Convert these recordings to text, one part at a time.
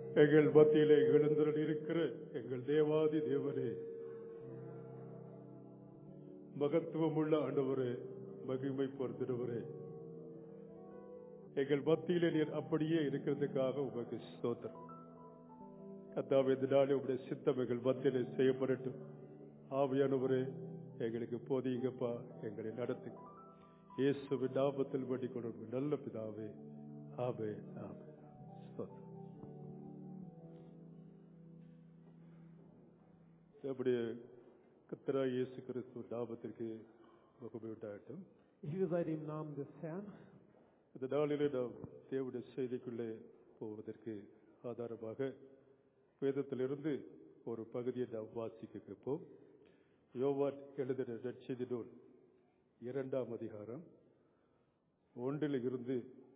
எங்கள் மத்தியிலே எழுந்தருள் இருக்கிற எங்கள் தேவாதி தேவனே மகத்துவமுள்ள ஆண்டவரே மகிமை பொறுத்திடுவரே எங்கள் மத்தியிலே நீர் அப்படியே இருக்கிறதுக்காக உமக்கு ஸ்தோத்திரம் கத்தாவே இந்த நாளே உடைய சித்தம் எங்கள் மத்தியிலே செய்யப்படட்டும் ஆவியானவரே எங்களுக்கு போதியுங்கப்பா எங்களை நடத்துங்க இயேசுவின் நாமத்தில் வேண்டிக் கொண்டு நல்ல பிதாவே ஆவே ஆவே ஸ்தோத்திரம் நம்முடைய கத்தரா இயேசு கிறிஸ்து நாமத்திற்கு முகமை உண்டாகட்டும் Ehre sei dem Namen des Herrn. இந்த நாளிலே நாம் தேவனுடைய செய்திக்குள்ளே போவதற்கு ஆதாரமாக வேதத்திலிருந்து ஒரு பகுதியை நாம் வாசிக்க கேட்போம் யோவான் எழுதின நற்செய்தி நூல் இரண்டாம் அதிகாரம் ஒன்றில் இருந்து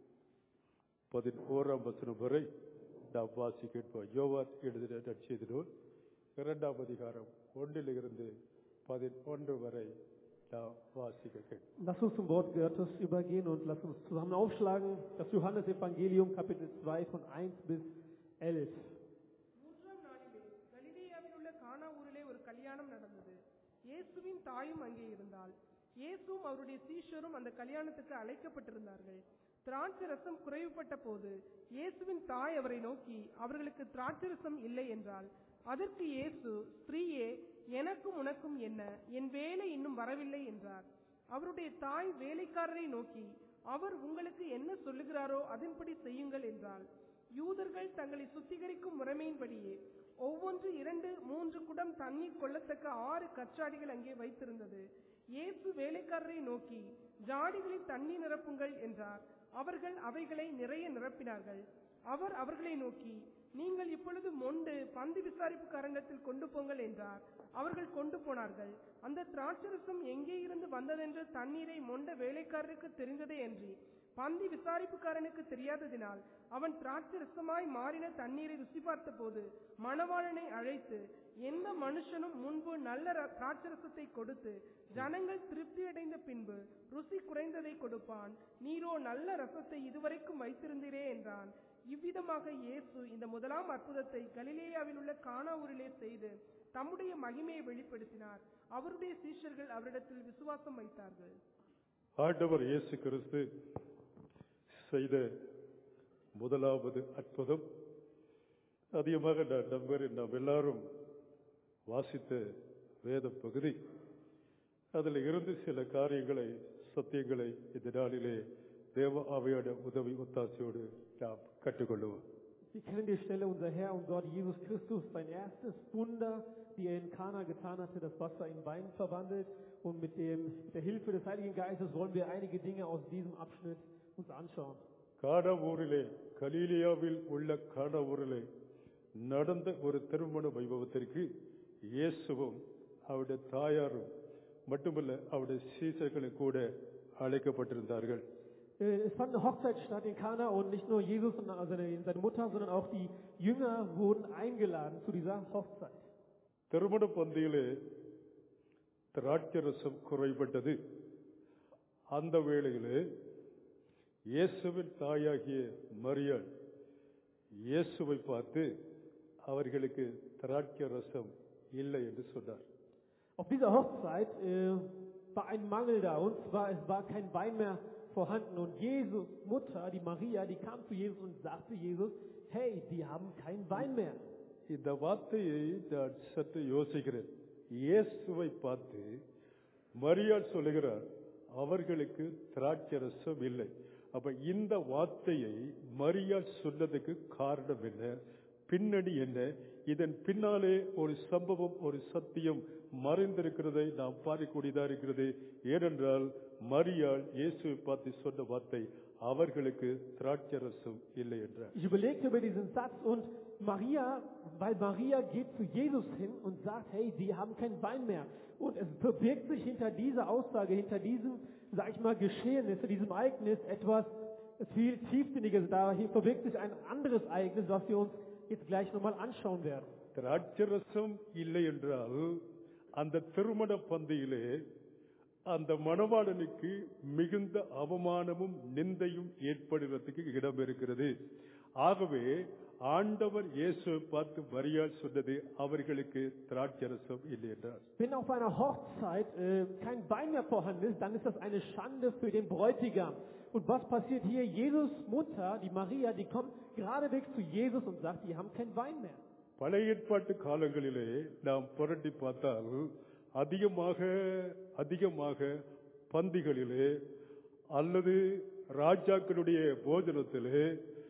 பதினோராம் வசனம் வரை நாம் வாசி கேட்போம் யோவான் எழுதின நற்செய்தி நூல் இரண்டாம் அதிகாரம் ஒன்றில் இருந்து பதினொன்று வரை நாம் வாசிக்க கேட்போம் Lass uns zum Wort Gottes übergehen und lass uns zusammen aufschlagen. Das Johannesevangelium, Kapitel 2, von 1 bis 11. மூன்றாம் நாளிலே கலிலேயாவில் உள்ள கானா ஊரிலே ஒரு கல்யாணம் நடந்தது இயேசுவின் தாயும் அங்கே இருந்தாள் இயேசுவும் அவருடைய சீஷரும் அந்த கல்யாணத்துக்கு அழைக்கப்பட்டிருந்தார்கள் திராட்சை ரசம் குறைவுபட்ட போது இயேசுவின் தாய் அவரை நோக்கி அவர்களுக்கு திராட்சை ரசம் இல்லை என்றால் அதற்கு இயேசு ஸ்திரீயே எனக்கும் உனக்கும் என்ன என் வேலை இன்னும் வரவில்லை என்றார் அவருடைய தாய் வேலைக்காரரை நோக்கி அவர் உங்களுக்கு என்ன சொல்லுகிறாரோ அதன்படி செய்யுங்கள் என்றாள் யூதர்கள் தங்களை சுத்திகரிக்கும் முறைமையின்படியே ஒவ்வொன்று இரண்டு மூன்று குடம் தண்ணீர் கொள்ளத்தக்க ஆறு கச்சாடிகள் அங்கே வைத்திருந்தது இயேசு வேலைக்காரரை நோக்கி ஜாடிகளில் தண்ணீர் நிரப்புங்கள் என்றார் அவர்கள் அவைகளை நிறைய நிரப்பினார்கள் அவர் அவர்களை நோக்கி நீங்கள் இப்பொழுது மொண்டு பந்தி விசாரிப்புக்காரங்களிடத்தில் கொண்டு போங்கள் என்றார் அவர்கள் கொண்டு போனார்கள் அந்த திராட்சரசம் எங்கே இருந்து வந்ததென்று தண்ணீரை மொண்ட வேலைக்காரருக்கு தெரிந்ததே அன்றி பந்தி விசாரிப்புக்காரனுக்கு தெரியாததினால் அவன் திராட்சரசமாய் மாறின தண்ணீரை ருசி பார்த்தபோது மணவாளனை அழைத்து எந்த மனுஷனும் முன்பு நல்ல ர- திராட்சரசத்தை கொடுத்து ஜனங்கள் திருப்தியடைந்த பின்பு ருசி குறைந்ததை கொடுப்பான் நீரோ நல்ல ரசத்தை இதுவரைக்கும் வைத்திருந்தீரே என்றான் இவ்விதமாக இயேசு இந்த முதலாம் அற்புதத்தை கலிலேயாவில் உள்ள கானா ஊரிலே செய்து தம்முடைய மகிமையை வெளிப்படுத்தினார் அவருடைய சீஷர்கள் அவரிடத்தில் விசுவாசம் வைத்தார்கள் ஆண்டவர் இயேசு கிறிஸ்து செய்த முதலாவது அற்புதம் அதிகமாக நான் நம்புகிறேன் நாம் எல்லாரும் வாசித்த வேத பகுதி அதில் இருந்து சில காரியங்களை சத்தியங்களை இந்த நாளிலே தேவ ஆவையோட உதவி ஒத்தாசையோடு நாம் கற்றுக்கொள்ளுவோம் Wir kennen die Stelle, unser Herr und Gott Jesus Christus, sein erstes Wunder, die er in Kana getan hatte, das Wasser in Wein verwandelt. Und mit, dem, mit der Hilfe des Heiligen Geistes wollen wir einige Dinge aus diesem Abschnitt uns anschauen. கானா ஊரிலே கலீலியாவில் உள்ள கானா ஊரிலே நடந்த ஒரு திருமண வைபவத்திற்கு இயேசுவும் அவருடைய தாயாரும் மட்டுமல்ல அவருடைய சீசர்களும் கூட அழைக்கப்பட்டிருந்தார்கள் Äh, Es fand eine Hochzeit statt in Kana und nicht nur Jesus und seine, seine Mutter, sondern auch die Jünger wurden eingeladen zu dieser Hochzeit. திருமண பந்தியிலே திராட்சரசம் குறைபட்டது அந்த வேளையிலே இயேசுவின் தாயாகிய மரியாள் இயேசுவை பார்த்து அவர்களுக்கு திராட்சை ரசம் இல்லை என்று சொன்னார் Auf dieser Hochzeit äh, war ein Mangel da und zwar es war kein Wein mehr vorhanden und Jesus Mutter, die Maria, die kam zu Jesus und sagte Jesus, hey, die haben keinen Wein mehr. இந்த வார்த்தையை நான் சற்று யோசிக்கிறேன் இயேசுவை பார்த்து மரியாள் சொல்லுகிறார் அவர்களுக்கு திராட்சரசம் இல்லை அப்ப இந்த வார்த்தையை மரியாள் சொன்னதுக்கு காரணம் என்ன பின்னணி என்ன இதன் பின்னாலே ஒரு சம்பவம் ஒரு சத்தியம் மறைந்திருக்கிறதை நாம் பார்க்கக்கூடியதா இருக்கிறது ஏனென்றால் மரியாள் இயேசுவை பார்த்து சொன்ன வார்த்தை அவர்களுக்கு திராட்சரசம் இல்லை என்றார் Ich überlegte über diesen Satz und Maria, weil Maria geht zu Jesus hin und sagt, hey, die haben keinen Wein mehr. Und es verbirgt sich hinter dieser Aussage, hinter diesem, sag ich mal, Geschehnis, hinter diesem Ereignis etwas viel tiefsinniges. Da hier verbirgt sich ein anderes Ereignis, was wir uns jetzt gleich nochmal anschauen werden. திராட்சரசம் இல்லை என்றால் அந்த திருமண பந்தியிலே அந்த மணவாளனுக்கு மிகுந்த அவமானமும் நிந்தையும் ஏற்படுவதற்கு இடம் இருக்கிறது ஆகவே ஆண்டவர் இயேசுவை பார்த்து மரியாள் சொன்னது அவர்களுக்கு திராட்சரசம் இல்லை என்றார் Wenn auf einer Hochzeit äh, kein Wein mehr vorhanden ist, dann ist das eine Schande für den Bräutigam. Und was passiert hier? Jesus Mutter, die Maria, die kommt geradewegs zu Jesus und sagt, die haben keinen Wein mehr. பழைய ஏற்பாட்டு காலங்களிலே நாம் புரட்டி பார்த்தால் அதிகமாக அதிகமாக பந்திகளிலே அல்லது ராஜாக்களுடைய போஜனத்திலே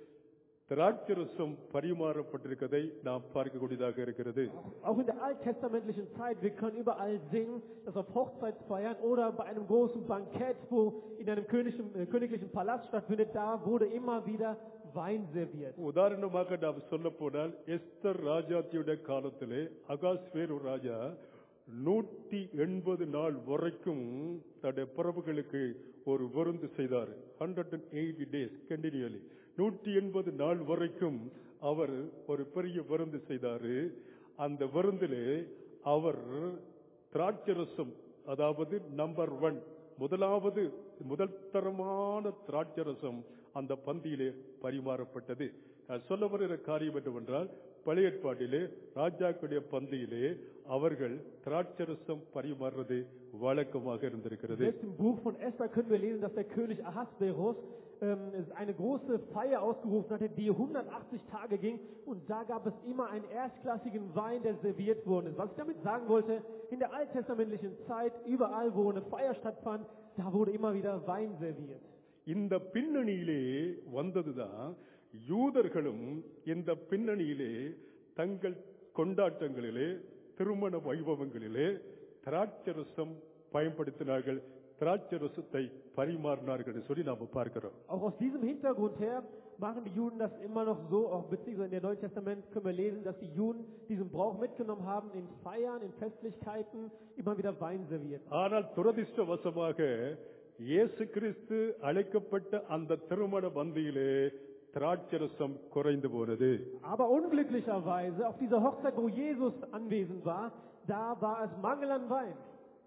திராட்சரசம் பரிமாறப்பட்டிருக்கதை நாம் பார்க்கக்கூடியதாக இருக்கிறது Auch in der alttestamentlichen Zeit, wir können überall singen, dass auf Hochzeitsfeiern oder bei einem großen Bankett, wo in einem königlichen, äh, königlichen Palast stattfindet, da wurde immer wieder Wein serviert. உதாரணமாக நாம் சொல்ல போனால் Esther ராஜாத்தியுடைய காலத்திலே அகாஸ்வேரு ராஜா நூற்றி எண்பது நாள் வரைக்கும் தன்னுடைய பிரபுகளுக்கு ஒரு விருந்து செய்தார் hundred and eighty days continuously நூற்றி எண்பது நாள் வரைக்கும் அவர் ஒரு பெரிய விருந்து செய்தாரு அந்த விருந்திலே அவர் திராட்சரசம் அதாவது நம்பர் ஒன் முதலாவது முதல் தரமான திராட்சரசம் அந்த பந்தியிலே பரிமாறப்பட்டது நான் சொல்ல வருகிற காரியம் என்னவென்றால் பழைய ஏற்பாட்டிலே ராஜாக்களுடைய பந்தியிலே அவர்கள் திராட்சரசம் பரிமாறுறது வழக்கமாக இருந்திருக்கிறது Selbst im Buch von Esther können wir lesen, dass der König Ahasverus ähm, eine große Feier ausgerufen hatte, die 180 Tage ging. Und da gab es immer einen erstklassigen Wein, der serviert wurde. Was ich damit sagen wollte, in der alttestamentlichen Zeit, überall, wo eine Feier stattfand, da wurde immer wieder Wein serviert. இந்த பின்னணியிலே வந்ததுதான் யூதர்களும் இந்த பின்னணியிலே தங்கள் கொண்டாட்டங்களிலே திருமண வைபவங்களிலே திராட்சரசம் பயன்படுத்தினார்கள் திராட்சரசத்தை பரிமாறினார்கள் என்று சொல்லி நாம பார்க்கிறோம் Auch aus diesem Hintergrund her machen die Juden das immer noch so, auch beziehungsweise in der Neuen Testament können wir lesen, dass die Juden diesen Brauch mitgenommen haben, in Feiern, in Festlichkeiten immer wieder Wein serviert. ஆனால் துரதிர்ஷ்டவசமாக இயேசு கிறிஸ்து அழைக்கப்பட்ட அந்த திருமண பந்தியிலே திராட்சரசம் குறைந்து போனது Aber unglücklicherweise, auf dieser Hochzeit, wo Jesus anwesend war, da war es Mangel an Wein.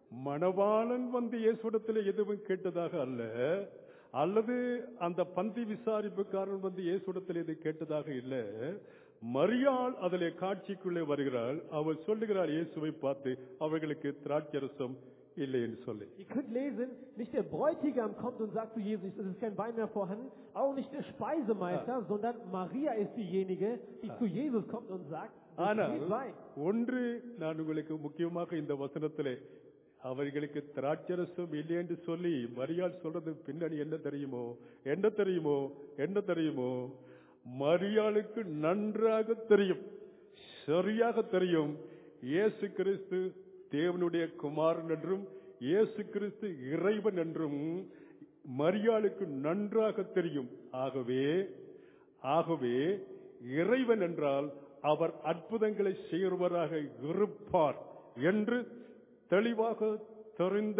மணவாளன் வந்து இயேசுடத்தில் எதுவும் கேட்டதாக அல்ல அல்லது அந்த பந்தி விசாரிப்புக்காரன் வந்து இயேசுடத்தில் எது கேட்டதாக இல்ல மரியாள் அதிலே காட்சிக்குள்ளே வருகிறாள் அவள் சொல்லுகிறாள் இயேசுவை பார்த்து அவர்களுக்கு திராட்சரசம் இல்லை என்று சொல்லி Ihr könnt lesen, nicht der Bräutigam kommt und sagt zu Jesus, es ist kein Wein mehr vorhanden, auch nicht der Speisemeister, sondern Maria ist diejenige, die zu Jesus kommt und sagt, es ஆனால் fehlt Wein. ஒன்று நான் உங்களுக்கு முக்கியமாக இந்த வசனத்திலே அவர்களுக்கு திராட்சரசம் இல்லை என்று சொல்லி மரியாள் சொல்றது பின்னணி என்ன தெரியுமோ என்ன தெரியுமோ என்ன தெரியுமோ மரியாளுக்கு நன்றாக தெரியும் சரியாக தெரியும் இயேசு கிறிஸ்து தேவனுடைய குமாரன் என்றும் இயேசு கிறிஸ்து இறைவன் என்றும் மரியாளுக்கு நன்றாக தெரியும் ஆகவே ஆகவே இறைவன் என்றால் அவர் அற்புதங்களை செய்கிறவராக இருப்பார் என்று தெளிவாக தெரிந்த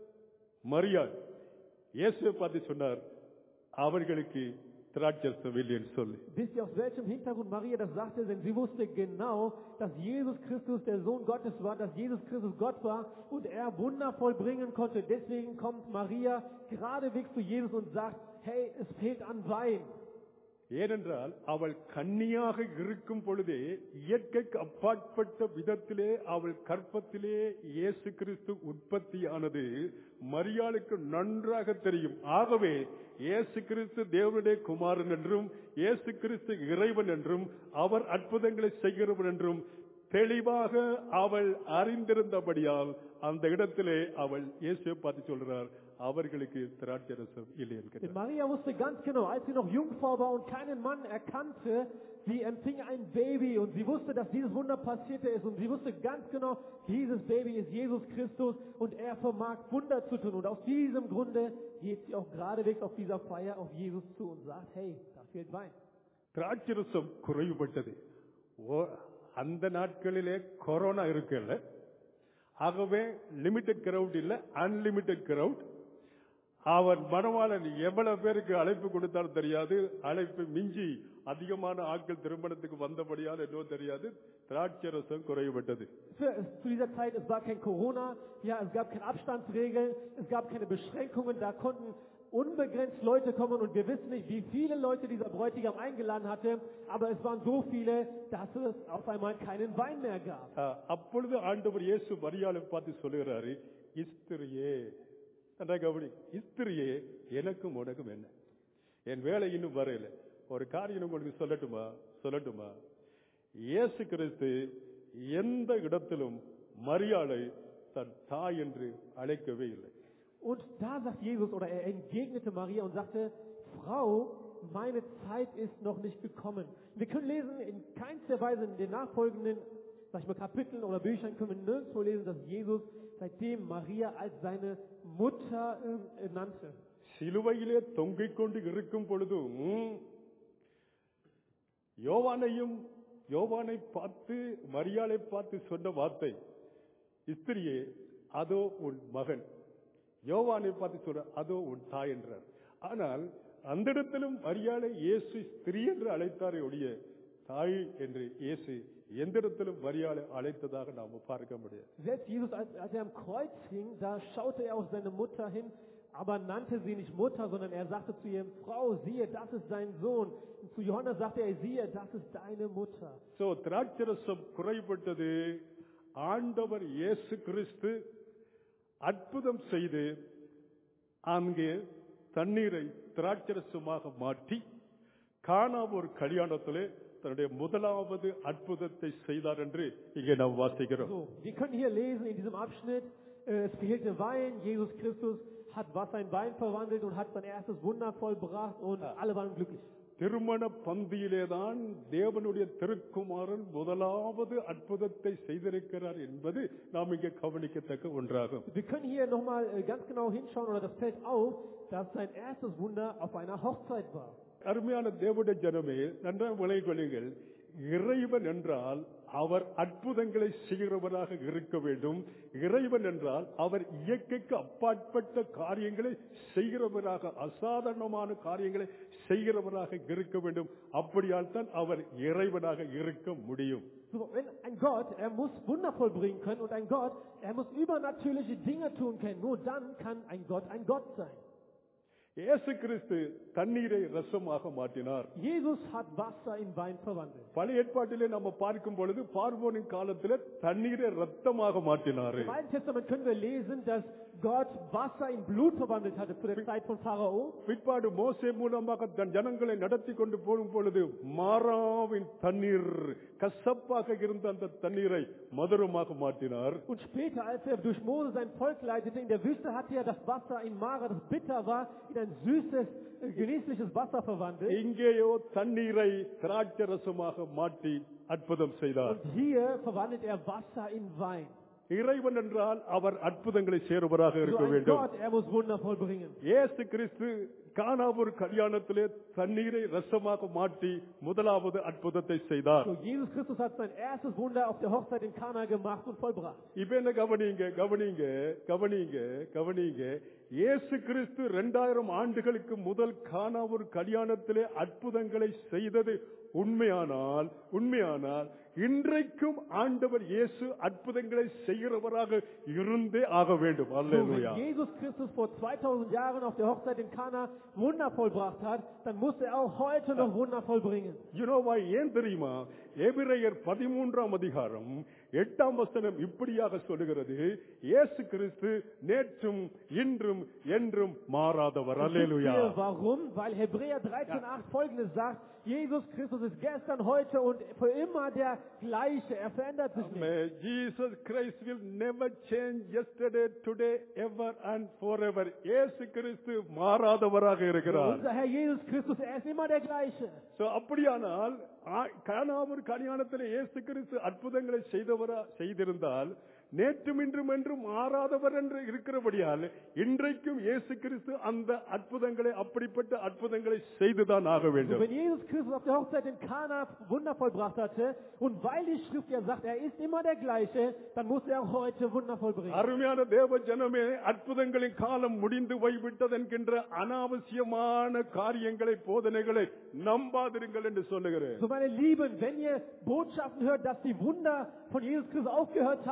மரியாள் இயேசுவை பார்த்து சொன்னார் அவர்களுக்கு திராட்சரசம் இல்லை என்று சொல்லி Wisst ihr, aus welchem Hintergrund Maria das sagte? Denn sie wusste genau, dass Jesus Christus der Sohn Gottes war, dass Jesus Christus Gott war und er Wunder vollbringen konnte. Deswegen kommt Maria geradewegs zu Jesus und sagt, hey, es fehlt an Wein. ஏனென்றால் அவள் கன்னியாக இருக்கும் பொழுதே இயற்கைக்கு அப்பாற்பட்ட விதத்திலே அவள் கற்பத்திலே இயேசு கிறிஸ்து உற்பத்தியானது மரியாளுக்கு நன்றாக தெரியும் ஆகவே இயேசு கிறிஸ்து தேவனுடைய குமாரன் என்றும் இயேசு கிறிஸ்து இறைவன் என்றும் அவர் அற்புதங்களை செய்கிறவன் என்றும் தெளிவாக அவள் அறிந்திருந்தபடியால் அந்த இடத்திலே அவள் இயேசுவை பார்த்து சொல்றார் அவர்களுக்கு திராட்சரசம் இல்லை Denn என்கிறார் Maria wusste ganz genau, als sie noch Jungfrau war und keinen Mann erkannte, sie empfing ein Baby und sie wusste, dass dieses Wunder passierte ist und sie wusste ganz genau, dieses Baby ist Jesus Christus und er vermag Wunder zu tun. Und aus diesem Grunde geht sie auch geradewegs auf dieser Feier auf Jesus zu und sagt, hey, da fehlt Wein. திராட்சரசம் குறைவுபட்டது ஓ- அந்த நாட்களிலே corona இருக்குல்ல ஆகவே limited crowd இல்ல unlimited crowd அவன் மணவாளன் எவ்வளவு பேருக்கு அழைப்பு கொடுத்தாலும் தெரியாது அழைப்பு மிஞ்சி அதிகமான ஆட்கள் திருமணத்துக்கு வந்தபடியால் என்னவோ தெரியாது திராட்சரசம் குறைவுபட்டது Für, zu dieser Zeit, es war kein Corona, ja, es gab keine Abstandsregeln, es gab keine Beschränkungen, da konnten unbegrenzt Leute kommen und wir wissen nicht, wie viele Leute dieser Bräutigam eingeladen hatte, aber es waren so viele, dass es auf einmal keinen Wein mehr gab. ஆ, அப்பொழுது ஆண்டவர் இயேசு மரியாதை பார்த்து சொல்லுகிறாரு இஸ்திரியே நல்லா கவனி இஸ்திரியே எனக்கும் உனக்கும் என்ன என் வேலை இன்னும் வரையில ஒரு காரியம் உங்களுக்கு சொல்லட்டுமா சொல்லட்டுமா இயேசு கிறிஸ்து எந்த இடத்திலும் மரியாதை தன் தாய் என்று அழைக்கவே இல்லை Und da sagt Jesus, oder er entgegnete Maria und sagte, Frau, meine Zeit ist noch nicht gekommen. Wir können lesen, in keinster Weise in den nachfolgenden, sag ich mal, Kapiteln oder Büchern können wir nirgendwo lesen, dass Jesus seitdem Maria als seine Mutter äh, nannte. சிலுவையிலே தொங்கிக் கொண்டு இருக்கும் பொழுதும் யோவானையும் யோவானை பார்த்து மரியாளை பார்த்து சொன்ன வார்த்தை இஸ்திரியே அதோ உன் மகன் யோவானை பார்த்து சொல்ற அதோ உன் தாய் என்றார் ஆனால் அந்த இடத்திலும் மரியாளை இயேசு ஸ்திரீ என்று அழைத்தாரே ஒழிய தாய் என்று இயேசு எந்த இடத்திலும் மரியாளை அழைத்ததாக நாம் பார்க்க முடியாது Selbst Jesus, als, als er am Kreuz hing, da schaute er auf seine Mutter hin, aber nannte sie nicht Mutter, sondern er sagte zu ihr, Frau, siehe, das ist dein Sohn. Und zu Johannes sagte er, siehe, das ist deine Mutter. So திராட்சரசம் குறைபட்டது ஆண்டவர் இயேசு கிறிஸ்து அற்புதம் செய்து அங்கே தண்ணீரை திராட்சரசமாக மாற்றி காணா ஒரு கல்யாணத்திலே தன்னுடைய முதலாவது அற்புதத்தை செய்தார் என்று இங்கே நாம் வாசிக்கிறோம் So, wir können hier lesen in diesem Abschnitt, äh, es fehlte Wein, Jesus Christus hat Wasser in Wein verwandelt und hat sein erstes Wunder vollbracht und alle waren glücklich. திருமண பந்தியிலேதான் தேவனுடைய திருக்குமாரன் முதலாவது அற்புதத்தை செய்திருக்கிறார் என்பது நாம் இங்கே கவனிக்கத்தக்க ஒன்றாகும் Wir können hier nochmal äh, ganz genau hinschauen, oder das fällt auf, dass sein erstes Wunder auf einer Hochzeit war. அருமையான தேவனுடைய ஜனமே நன்றாக விலை கொள்ளுங்கள் இறைவன் என்றால் அவர் அற்புதங்களை செய்கிறவராக இருக்க வேண்டும் இறைவன் என்றால் அவர் இயற்கைக்கு அப்பாற்பட்ட காரியங்களை செய்கிறவராக அசாதாரணமான காரியங்களை செய்கிறவராக இருக்க வேண்டும் அப்படியால் தான் அவர் இறைவனாக இருக்க முடியும் So, wenn ein Gott, er muss Wunder vollbringen können und ein Gott, er muss übernatürliche Dinge tun können. Nur dann kann ein Gott ein Gott sein. இயேசு கிறிஸ்து தண்ணீரை ரசமாக மாற்றினார் Jesus hat Wasser in Wein verwandelt. பழைய ஏற்பாட்டிலே நம்ம பார்க்கும் பொழுது பார்வோனின் காலத்திலே தண்ணீரை ரத்தமாக மாற்றினாரு Im Alten Testament können wir lesen, dass Gott Wasser in Blut verwandelt hatte zu der Zeit von Pharao. பிற்பாடு மோசே மூலமாக தன் ஜனங்களை நடத்தி கொண்டு போகும் பொழுது மாறாவின் தண்ணீர் கசப்பாக இருந்த அந்த தண்ணீரை மதுரமாக மாற்றினார் Und später, als er durch Mose sein Volk leitete, in der Wüste hatte er das Wasser in Mara, das bitter war, in ein süßes, äh, genießliches Wasser verwandelt. இங்கேயோ தண்ணீரை திராட்சை ரசமாக மாற்றி அற்புதம் செய்தார் Und hier verwandelt er Wasser in Wein. இறைவன் என்றால் அவர் அற்புதங்களை சேருவராக So இருக்க ein வேண்டும் Gott, er muss Wunder vollbringen. இயேசு கிறிஸ்து கானாவூர் கல்யாணத்திலே தண்ணீரை ரசமாக மாற்றி முதலாவது அற்புதத்தை செய்தார் So, Jesus Christus hat sein erstes Wunder auf der Hochzeit in Kana gemacht und vollbracht. இப்ப என்ன கவனிங்க கவனிங்க கவனிங்க கவனிங்க இயேசு கிறிஸ்து இரண்டாயிரம் ஆண்டுகளுக்கு முதல் கானாவூர் கல்யாணத்திலே அற்புதங்களை செய்தது உண்மையானால் உண்மையானால் இன்றைக்கும் ஆண்டவர் இயேசு அற்புதங்களை செய்கிறவராக இருந்தே ஆக வேண்டும் So, hallelujah wenn Jesus Christus vor 2000 Jahren auf der Hochzeit in Kana Wunder vollbracht hat, dann muss er auch heute noch Wunder vollbringen. யுனோவா ஏன் தெரியுமா எபிரேயர் பதிமூன்றாம் அதிகாரம் எட்டாம் வசனம் இப்படியாக சொல்லுகிறது இயேசு கிறிஸ்து நேற்றும் இன்றும் என்றும் மாறாதவர் Und wisst hallelujah ihr warum? Weil Hebräer 13,8 folgendes sagt, Jesus Christus ist gestern, heute und für immer der gleiche. Er verändert sich nicht. May Jesus Christ will never change yesterday, today, ever and forever. இயேசு கிறிஸ்து மாறாதவராக இருக்கிறார் Unser Herr Jesus Christus, er ist immer der gleiche. So, அப்படியானால் ஆ- கானாவூர் கல்யாணத்தில் இயேசு கிறிஸ்து அற்புதங்களை செய்தவரா செய்திருந்தால் நேற்றும் இன்றும் என்றும் மாறாதவர் என்று இருக்கிறபடியால் இன்றைக்கும் இயேசு கிறிஸ்து அந்த அற்புதங்களை அப்படிப்பட்ட அற்புதங்களை செய்துதான் ஆக So, வேண்டும் wenn Jesus Christus auf der Hochzeit in Kana Wunder vollbracht hatte und weil die Schrift ja sagt, er ist immer der gleiche, dann muss er auch heute Wunder vollbringen. அருமையான தேவ ஜனமே அற்புதங்களின் காலம் முடிந்து போய்விட்டது என்கின்ற அனாவசியமான காரியங்களை போதனைகளை நம்பாதிருங்கள் என்று சொல்லுகிறேன் So meine Lieben, wenn ihr Botschaften hört, dass die Wunder von Jesus Christus aufgehört haben, glaubt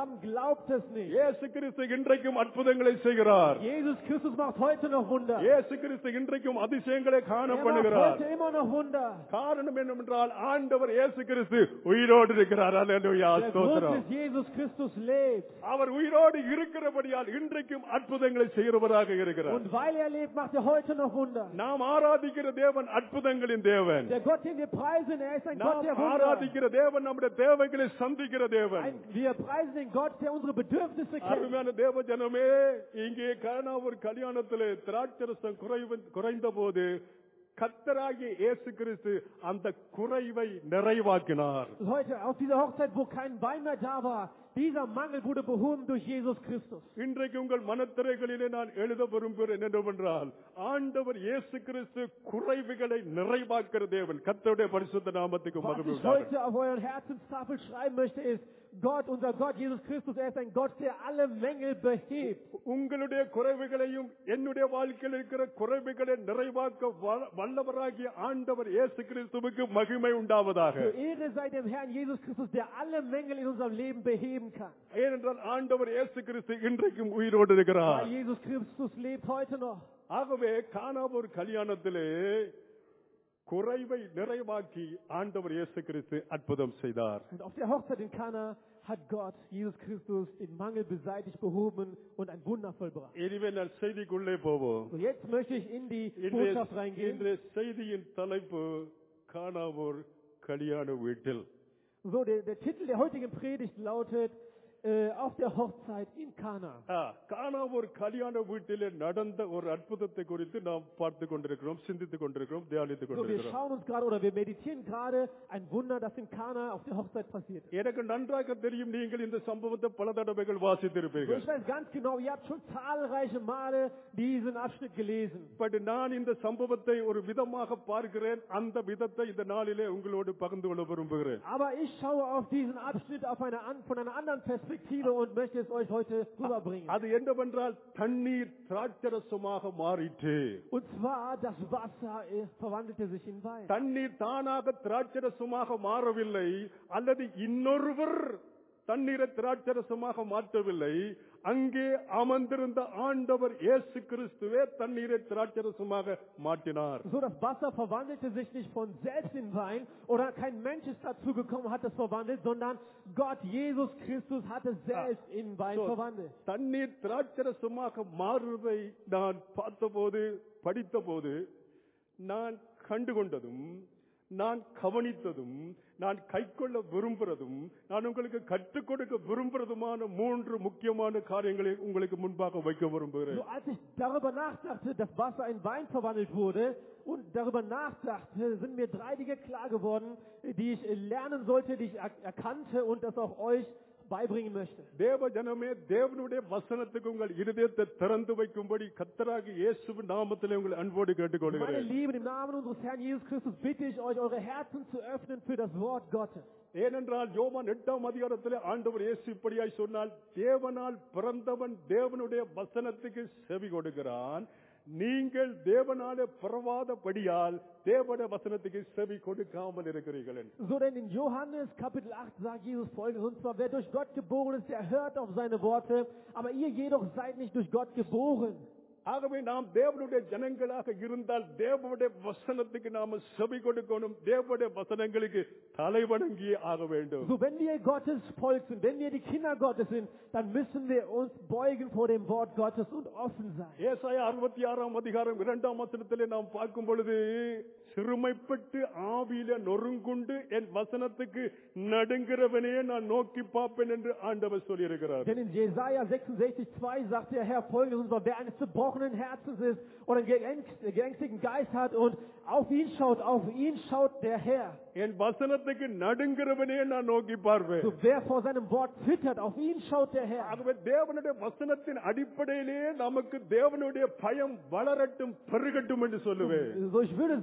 glaubt es nicht. இயேசு கிறிஸ்து இன்றைக்கும் அற்புதங்களை செய்கிறார் Jesus Christus macht heute noch Wunder. இயேசு கிறிஸ்து இன்றைக்கும் அதிசயங்களை Er காண macht பண்ணுகிறார் heute immer noch Wunder. காரணம் என்னவென்றால் ஆண்டவர் இயேசு கிறிஸ்து உயிரோடு இருக்கிறார் அல்லேலூயா Der Grund ஸ்தோத்திரம் ist, Jesus Christus lebt. அவர் உயிரோடு இருக்கிறபடியால் இன்றைக்கும் அற்புதங்களை செய்கிறவராக இருக்கிறார் Und weil er lebt, macht er heute noch Wunder. நாம் ஆராதிக்கிற தேவன் அற்புதங்களின் தேவன் Der Gott, den wir preisen, er ist ein Gott நாம் der Wunder. ஆராதிக்கிற தேவன் நம்முடைய தேவைகளை சந்திக்கிற தேவன் Ein, wir preisen den Gott, der unsere Bedürfnisse kennt. அருமையான தேவ ஜனமே இங்கே காணா ஒரு கல்யாணத்திலே திராட்சரசம் குறைவு குறைந்த போது கத்தராகிய இயேசு கிறிஸ்து அந்த குறைவை நிறைவாக்கினார் Heute, auf dieser Hochzeit, wo kein Wein mehr da war, dieser Mangel wurde behoben durch Jesus Christus. இன்றைக்கு உங்கள் மனத்திரைகளிலே நான் எழுத விரும்புகிறேன் என்னவென்றால் ஆண்டவர் இயேசு கிறிஸ்து குறைவுகளை நிறைவாக்குற தேவன் கத்தருடைய பரிசுத்த நாமத்துக்கு Was மகிமை ich உண்டாகட்டும். heute auf euren Herzenstafel schreiben möchte, ist, Gott, unser Gott, Jesus Christus, er ist ein Gott, der alle Mängel behebt. உங்களுடைய குறைவுகளையும் என்னுடைய வாழ்க்கையில் இருக்கிற குறைவுகளை நிறைவாக்க வ- வல்லவராகிய ஆண்டவர் இயேசு கிறிஸ்துவுக்கு மகிமை உண்டாவதாக Für Ehre sei dem Herrn Jesus Christus, der alle Mängel in unserem Leben beheben kann. ஏனென்றால் ஆண்டவர் இயேசு கிறிஸ்து இன்றைக்கும் உயிரோடு இருக்கிறார் Weil Jesus Christus lebt heute noch. ஆகவே காணாம ஒரு கல்யாணத்திலே குறைவை நிறைவாக்கி ஆண்டவர் இயேசு கிறிஸ்து அற்புதம் செய்தார் Und auf der Hochzeit in Kana hat Gott, Jesus Christus, den Mangel beseitigt, behoben und ein Wunder vollbracht. இனிமே நான் செய்திக்குள்ளே போவோம் So, jetzt möchte ich in die இன்றைய Botschaft reingehen. இன்றைய செய்தியின் தலைப்பு காணாமோர் கல்யாண வீட்டில் So, der, der Titel der heutigen Predigt lautet, äh, auf der Hochzeit in Kana. ஆ, காணா ஒரு கல்யாண வீட்டிலே நடந்த ஒரு அற்புதத்தை குறித்து நாம் பார்த்து கொண்டிருக்கிறோம் சிந்தித்துக் கொண்டிருக்கிறோம் தியானித்துக் So, wir கொண்டிருக்கிறோம் schauen uns gerade oder wir meditieren gerade ein Wunder, das in Kana auf der Hochzeit passiert ist. எனக்கு நன்றாக தெரியும் நீங்கள் இந்த சம்பவத்தை பல தடவைகள் So, வாசித்திருப்பீர்கள் ich weiß ganz genau, ihr habt schon zahlreiche Male diesen Abschnitt gelesen. But நான் இந்த சம்பவத்தை ஒரு விதமாக பார்க்கிறேன் அந்த விதத்தை இந்த நாளிலே உங்களோடு பகிர்ந்து கொள்ள விரும்புகிறேன் Aber ich schaue auf diesen Abschnitt auf eine, an- von einer anderen Perspektive und möchte es euch heute rüberbringen. அது என்னவென்றால் தண்ணீர் திராட்சரசமாக மாறிற்று Und zwar, das Wasser äh, verwandelte sich in Wein. தண்ணீர் தானாக திராட்சரசமாக மாறவில்லை அல்லது இன்னொருவர் தண்ணீரை திராட்சரசமாக மாற்றவில்லை அங்கே அமர்ந்திருந்த ஆண்டவர் இயேசு கிறிஸ்துவே தண்ணீரை திராட்சரசமாக மாற்றினார் So, das Wasser verwandelte sich nicht von selbst in Wein oder kein Mensch ist dazu gekommen, hat es verwandelt, sondern Gott, Jesus Christus, hat es selbst in Wein So, verwandelt. தண்ணீர் திராட்சரசமாக மாறுவதை நான் பார்த்தபோது படித்தபோது நான் கண்டுகொண்டதும் நான் கவனித்ததும் நான் கைக்கொள்ள விரும்புறதும் நான் உங்களுக்கு கற்றுக் கொடுக்க விரும்புறதுமான மூன்று முக்கியமான காரியங்களை உங்களுக்கு முன்பாக வைக்க விரும்புகிறேன் So, als ich darüber nachdachte, dass Wasser in Wein verwandelt wurde und darüber nachdachte, sind mir drei Dinge klar geworden, die ich lernen sollte, die ich er- erkannte und das auch euch beibringen möchte. தேவ ஜனமே தேவனுடைய வசனத்துக்கு உங்கள் இருதயத்தை திறந்து வைக்கும்படி கத்தராகி இயேசுவின் நாமத்திலே உங்களை அன்போடு Meine கேட்டுக்கொள்கிறேன் Lieben, im Namen unseres Herrn Jesus Christus bitte ich euch, eure Herzen zu öffnen für das Wort Gottes. ஏனென்றால் யோவான் எட்டாம் அதிகாரத்திலே ஆண்டவர் இயேசு இப்படியாய் சொன்னால் தேவனால் பிறந்தவன் தேவனுடைய வசனத்துக்கு செவி கொடுக்கிறான் நீங்கள் தேவனாலே பிறவாதபடியால் தேவனுடைய வசனத்துக்கு செவி கொடுக்காமல் இருக்கிறீர்கள் என்று. So denn in Johannes Kapitel 8 sagt Jesus folgendes, und zwar wer durch Gott geboren ist, der hört auf seine Worte, aber ihr jedoch seid nicht durch Gott geboren. ஆகவே நாம் தேவனுடைய ஜனங்களாக இருந்தால் தேவனுடைய வசனத்துக்கு நாம செவி கொடுக்கணும் தேவனுடைய வசனங்களுக்கு தலைவணங்கியே ஆக வேண்டும் So wenn wir Gottes Volk sind, wenn wir die Kinder Gottes sind, dann müssen wir uns beugen vor dem Wort Gottes und offen sein. ஏசாயா அறுபத்தி ஆறாம் அதிகாரம் இரண்டாம் வசனத்திலே நாம் பார்க்கும் பொழுது சிறுமைப்பட்டு ஆவியில நொறுங்குண்டு என் வசனத்துக்கு நடுங்கிறவனே நான் நோக்கி பார்ப்பேன் என்று ஆண்டவர் சொல்லியிருக்கிறார் Denn in Jesaja 66, 2 sagt der Herr folgendes, und zwar, wer eines zerbrochenen Herzens ist oder einen geängst- geängstigten Geist hat und auf ihn schaut, auf ihn schaut der Herr. என் வசனத்துக்கு நடுங்கிறவனே நான் நோக்கி பார்ப்பேன் So wer vor seinem Wort zittert, auf ihn schaut der Herr. ஆகவே தேவனுடைய வசனத்தின் அடிப்படையிலே நமக்கு தேவனுடைய பயம் வளரட்டும் பெருகட்டும் என்று சொல்லுவேன் So ich würde sagen, die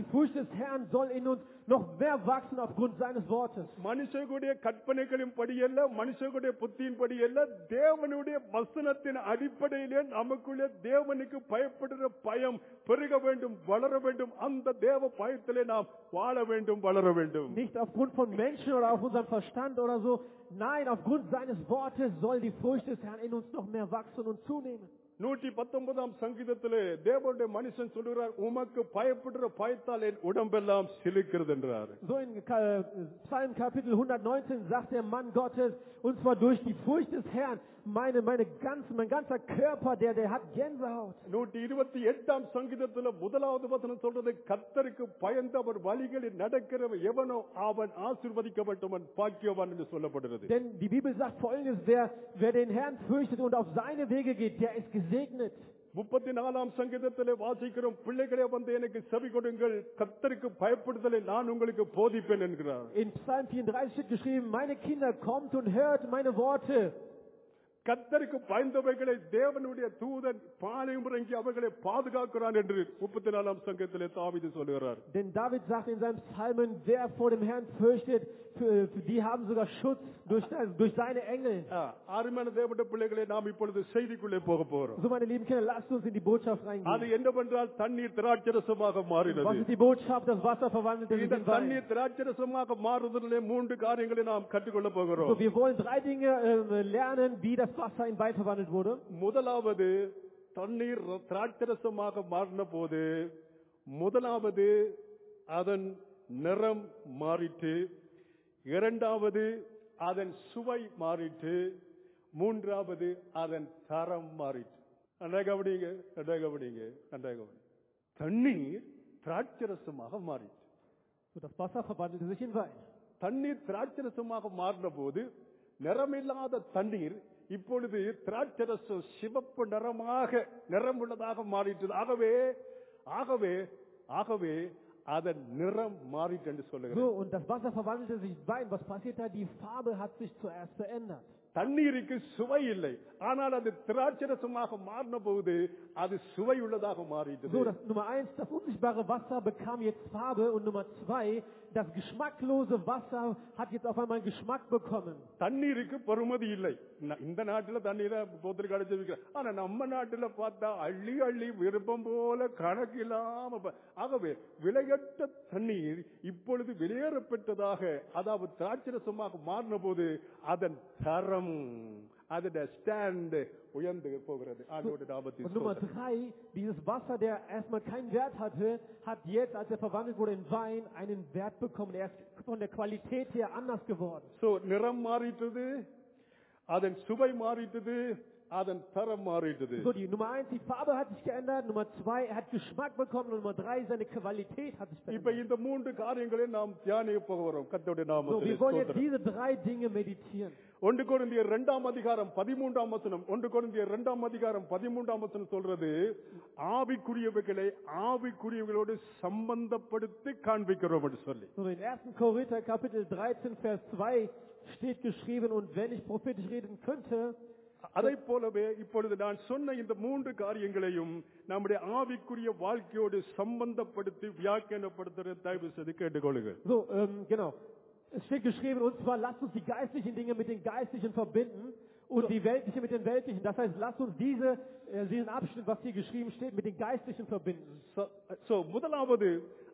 die Furcht des Herrn soll in uns noch mehr wachsen aufgrund seines Wortes. மனுஷகுடைய கற்பனைகளின் படியல்ல மனுஷகுடைய புத்தியின் படியல்ல தேவனுடைய வசனத்தின் அடிப்படையிலே நமக்குள்ளே தேவனுக்கு பயப்படுகிற பயம் பெருக வேண்டும் வளர வேண்டும் அந்த தேவ பயத்திலே நாம் வாழ வேண்டும் வளர வேண்டும் Nicht aufgrund von Menschen oder auf unserem Verstand oder so. Nein, aufgrund seines Wortes soll die Furcht des Herrn in uns noch mehr wachsen und zunehmen. நூற்றி பத்தொன்பதாம் சங்கீதத்திலே தேவனுடைய மனுஷன் சொல்லுகிறார் உமக்கு பயப்படுற பயத்தால் என் உடம்பெல்லாம் சிலுக்கிறது என்றார் So in Ka- Psalm Kapitel 119 sagt der Mann Gottes, und zwar durch die Furcht des Herrn, meine, meine ganze, mein ganzer Körper, der, der hat Gänsehaut. நூற்றி இருபத்தி எட்டாம் சங்கீதத்துல முதலாவது வசனம் சொல்றது கத்தருக்கு பயந்து அவர் வழிகளில் நடக்கிறவன் எவனோ அவன் ஆசிர்வதிக்கப்பட்டவன் பாக்கியவான் என்று சொல்லப்படுகிறது Denn die Bibel sagt folgendes, wer, wer den Herrn fürchtet und auf seine Wege geht, der ist gesegnet. முப்பத்தி நாலாம் சங்கீதத்திலே வாசிக்கிறோம் பிள்ளைகளே வந்து எனக்கு செவி கொடுங்கள் கத்தருக்கு பயப்படுதலை நான் உங்களுக்கு போதிப்பேன் என்கிறார் In Psalm 34 steht geschrieben, meine Kinder, kommt und hört meine Worte. கத்தருக்கு பயந்தவைகளை தேவனுடைய தூதன் பாளையம் இறங்கி அவர்களை பாதுகாக்கிறான் என்று முப்பத்தி நாலாம் சங்கத்திலே தாவிது சொல்லுகிறார் Denn David sagt in seinem Psalmen, wer vor dem Herrn fürchtet, für, für die haben sogar Schutz durch, durch seine Engel. ஆ, அருமையான தேவனுடைய பிள்ளைகளை நாம் இப்பொழுது செய்திக்குள்ளே போக போறோம் So meine lieben Kinder, lasst uns in die Botschaft அது reingehen. என்னவென்றால் தண்ணீர் திராட்சரசமாக Was மாறினது ist die Botschaft? Das Wasser verwandelt sich இந்த in Wein. தண்ணீர் திராட்சரசமாக மாறுதலே மூன்று காரியங்களை நாம் கற்றுக்கொள்ள போகிறோம் So, wir wollen drei Dinge ähm, lernen, wie das Wasser in Wein verwandelt wurde. முதலாவது தண்ணீர் திராட்சரசமாக மாறின போது முதலாவது அதன் நிறம் மாறிட்டு இரண்டாவது அதன் சுவை மாறிட்டு மூன்றாவது அதன் தரம் மாறிட்டு அண்ணா கவனிங்க அண்ணா கவனிங்க அண்ணா கவனி தண்ணீர் திராட்சரசமாக மாறிட்டு So, das Wasser verwandelte sich in Wein. தண்ணீர் திராட்சரசமாக மாறின போது நிறமில்லாத தண்ணீர் இப்பொழுது திராட்சரசம் சிவப்பு நிறமாக நிறமுள்ளதாக மாறிட்டது ஆகவே ஆகவே ஆகவே அதன் நிறம் மாறிட்டு என்று சொல்லுகிறேன் So, und das Wasser verwandelte sich in Wein. Was passiert da? Die Farbe hat sich zuerst verändert. தண்ணீருக்கு சுவை இல்லை ஆனால் அது திராட்சரசமாக மாறின போது அது சுவை உள்ளதாக மாறிட்டது So, das Nummer eins, das unsichtbare Wasser bekam jetzt Farbe und Nummer zwei, das geschmacklose Wasser hat jetzt auf einmal Geschmack bekommen. தண்ணீருக்கு பெருமதி இல்லை ந- இந்த நாட்டுல தண்ணீரை போத்திற்கு அடைச்சு வைக்கிற ஆனா நம்ம நாட்டுல பார்த்தா அள்ளி அள்ளி விருப்பம் போல கணக்கு இல்லாம ப- ஆகவே விலையற்ற தண்ணீர் இப்பொழுது வெளியேறப்பட்டதாக அதாவது திராட்சரசமாக மாறின போது அதன் தரம் அதோட ஸ்டாண்ட் உயர்ந்து போகிறது ஆண்டோட நாமத்தில் Und Nummer ஸ்தோத்திரம். drei, dieses Wasser, der erstmal keinen Wert hatte, hat jetzt, als er verwandelt wurde in Wein, einen Wert bekommen. Er ist von der Qualität her anders geworden. So, நிறம் மாறிட்டது அதன் சுவை மாறிட்டது அதன் தரம் மாறிட்டது So, die Nummer eins, die Farbe hat sich geändert. Nummer zwei, er hat Geschmack bekommen. Und Nummer drei, seine Qualität hat sich இப்ப verändert. இந்த மூன்று காரியங்களை நாம் தியானிக்க போகிறோம் கத்தோடைய So, நாமத்தில் wir wollen jetzt diese drei Dinge meditieren. ஒன்று குருந்தியர் இரண்டாம் அதிகாரம் பதிமூன்றாம் வசனம் ஒன்று குருந்தியர் இரண்டாம் அதிகாரம் பதிமூன்றாம் வசனம் சொல்றது ஆவிக்குரியவைகளை ஆவிக்குரியவர்களோடு சம்பந்தப்படுத்தி காண்பிக்கிறோம் என்று சொல்லி So, in 1. Korinther Kapitel 13, Vers 2 steht geschrieben, und wenn ich prophetisch reden könnte, அதை போலவே இப்பொழுது நான் சொன்ன இந்த மூன்று காரியங்களையும் நம்முடைய ஆவிக்குரிய வாழ்க்கையோடு சம்பந்தப்படுத்தி வியாக்கியானப்படுத்துகிற தயவு செய்து கேட்டுக்கொள்ளுங்கள் so, ähm, genau. Es steht geschrieben, und zwar lasst uns die geistlichen Dinge mit den geistlichen verbinden und die weltlichen mit den weltlichen. Das heißt, lasst uns diese, äh, diesen Abschnitt, was hier geschrieben steht, mit den geistlichen verbinden. So- so முதலாவது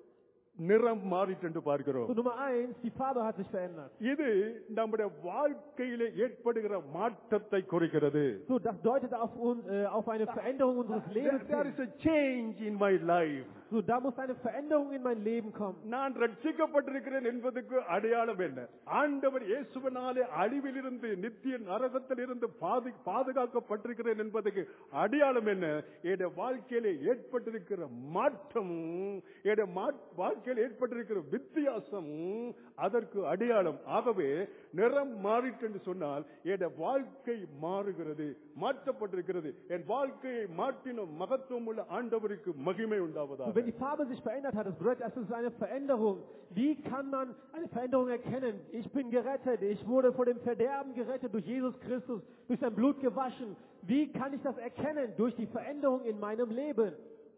நிறம் மாறிட்டு என்று பார்க்கிறோம் So, Nummer eins, die Farbe hat sich verändert. இது நம்முடைய வாழ்க்கையிலே ஏற்படுகிற மாற்றத்தை குறிக்கிறது So, das deutet auf, uns, äh, auf eine Veränderung unseres There, Lebens there hin. is a change in my life. So, da muss eine Veränderung in mein Leben kommen. நான் ரட்சிக்கப்பட்டிருக்கிறேன் என்பதற்கு அடையாளம் என்ன ஆண்டவர் இயேசுவினாலே அழிவிலிருந்து நித்திய நரகத்தில் இருந்து பாது பாதுகாக்கப்பட்டிருக்கிறேன் என்பதற்கு அடையாளம் என்ன என் வாழ்க்கையிலே ஏற்பட்டிருக்கிற மாற்றம் என் வாழ்க்கையில் ஏற்பட்டிருக்கிற வித்தியாசம் அதற்கு அடையாளம் ஆகவே நிறம் மாறிட்டு என்று சொன்னால் என் வாழ்க்கை மாறுகிறது மாற்றப்பட்டிருக்கிறது என் வாழ்க்கையை மாற்றின மகத்துவம் உள்ள ஆண்டவருக்கு மகிமை Und உண்டாவதாக wenn die Farbe sich verändert hat, das bedeutet, es ist eine Veränderung. Wie kann man eine Veränderung erkennen? Ich bin gerettet. Ich wurde vor dem Verderben gerettet durch Jesus Christus, durch sein Blut gewaschen. Wie kann ich das erkennen? Durch die Veränderung in meinem Leben.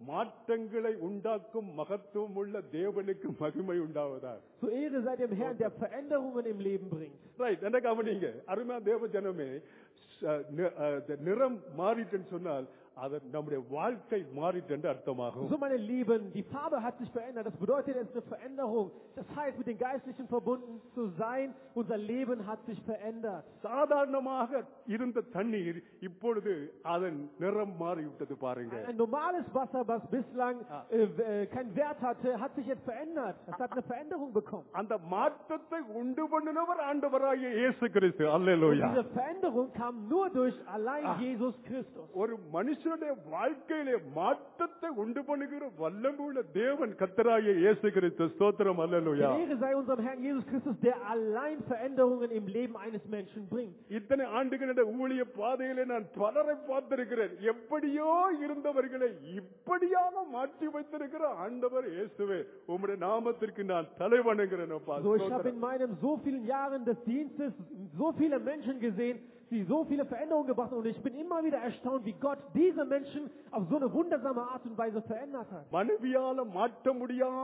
மாற்றங்களை உண்டாக்கும் மகத்துவம் உள்ள தேவனுக்கு மகிமை உண்டாவதா Zur Ehre sei dem Herrn, der Veränderungen im Leben bringt. Right என்ன கவனிங்க அருமையா தேவ ஜனமே ச- நி- அஹ், இந்த நிறம் மாறிட்டுன்னு சொன்னால் அது நம்முடைய வாழ்க்கை மாறிட்டு என்று அர்த்தமாகும் So, meine Lieben, die Farbe hat sich verändert. Das bedeutet, es ist eine Veränderung. Das heißt, mit den Geistlichen verbunden zu sein, unser Leben hat sich verändert. சாதாரணமாக இருந்த தண்ணீர் இப்பொழுது அதன் நிறம் மாறிவிட்டது பாருங்க Ein normales Wasser, was bislang äh, äh, keinen Wert hatte, hat sich jetzt verändert. Es hat eine Veränderung bekommen. அந்த மாற்றத்தை உண்டு பண்ணினவர் ஆண்டவராகிய இயேசு கிறிஸ்து Und அல்லேலூயா diese Veränderung kam nur durch allein Jesus Christus. ஒரு மனுஷனுடைய வாழ்க்கையிலே மாற்றத்தை உண்டு பண்ணுகிற வல்லமுள்ள தேவன் கத்தராகிய இயேசு கிறிஸ்து ஸ்தோத்திரம் அல்லேலூயா Die Ehre sei unserem Herrn Jesus Christus, der allein Veränderungen im Leben eines Menschen bringt. இத்தனை ஆண்டுகளுடைய ஊழிய பாதையிலே நான் பலரை பார்த்திருக்கிறேன் எப்படியோ இருந்தவர்களை இப்படியாக மாற்றி வைத்திருக்கிற ஆண்டவர் இயேசுவே உம்முடைய நாமத்திற்கு நான் தலைவணங்குகிறேன் அப்பா. So, ich habe in meinen so vielen Jahren des Dienstes so viele Menschen gesehen, die so viele Veränderungen gebracht haben. Und ich bin immer wieder erstaunt, wie Gott diese Menschen auf so eine wundersame Art und Weise verändert hat. மனைவியால மாற்ற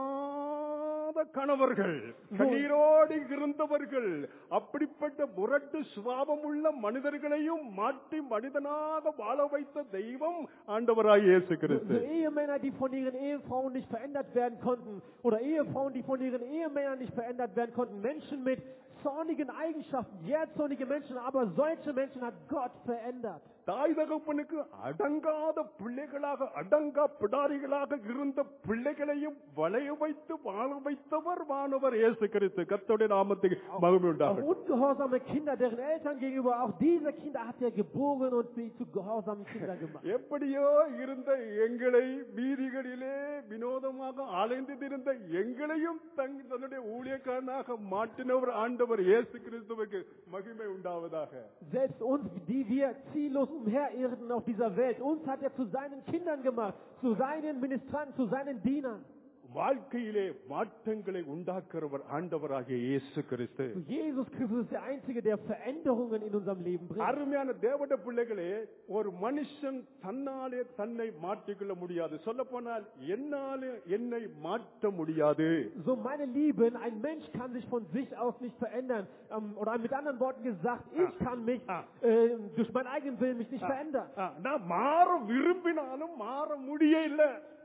முடியாத கணவர்கள் கண்ணீரோடு இருந்தவர்கள் அப்படிப்பட்ட முரட்டு சுபாவம் உள்ள மனிதர்களையும் மாற்றி மனிதனாக வாழ வைத்த தெய்வம் ஆண்டவராய் இயேசு So கிறிஸ்து Ehemänner, die von ihren Ehefrauen nicht verändert werden konnten, oder Ehefrauen, die von ihren Ehemännern nicht verändert werden konnten, Menschen mit zornigen Eigenschaften, jähzornige Menschen, aber solche Menschen hat Gott verändert. தாய் தகப்பனுக்கு அடங்காத பிள்ளைகளாக அடங்கா பிடாரிகளாக இருந்த பிள்ளைகளையும் வளைய வைத்து வாழ வைத்தவர் வானவர் இயேசு கிறிஸ்து கர்த்தருடைய நாமத்துக்கு மகிமை Auch உண்டாகும் ungehorsame Kinder, deren Eltern gegenüber, auch diese Kinder hat er geboren und sie zu gehorsamen Kindern gemacht. எப்படியோ இருந்த எங்களை வீதிகளிலே வினோதமாக அலைந்திருந்த எங்களையும் தங் தன்னுடைய ஊழியக்காரனாக மாற்றினவர் ஆண்டவர் இயேசு கிறிஸ்துவுக்கு மகிமை உண்டாவதாக Selbst uns, die wir ziellos umherirrten auf dieser Welt, uns hat er zu seinen Kindern gemacht, zu seinen Ministranten, zu seinen Dienern. வாழ்க்கையிலே மாற்றங்களை உண்டாக்குறவர் ஆண்டவராகிய இயேசு கிறிஸ்து Jesus Christus ist der Einzige, der Veränderungen in unserem Leben bringt. அருமையான தேவட பிள்ளைகளே ஒரு மனுஷன் தன்னாலே தன்னை மாற்றிக்கொள்ள முடியாது சொல்ல போனால் என்னாலே என்னை மாற்ற முடியாது So, meine Lieben, ein Mensch kann sich von sich aus nicht verändern. Ähm, oder mit anderen Worten gesagt, ich kann mich Ah. äh, durch meinen eigenen Willen mich nicht verändern. ஆ, நான் மாற விரும்பினாலும் மாற முடியல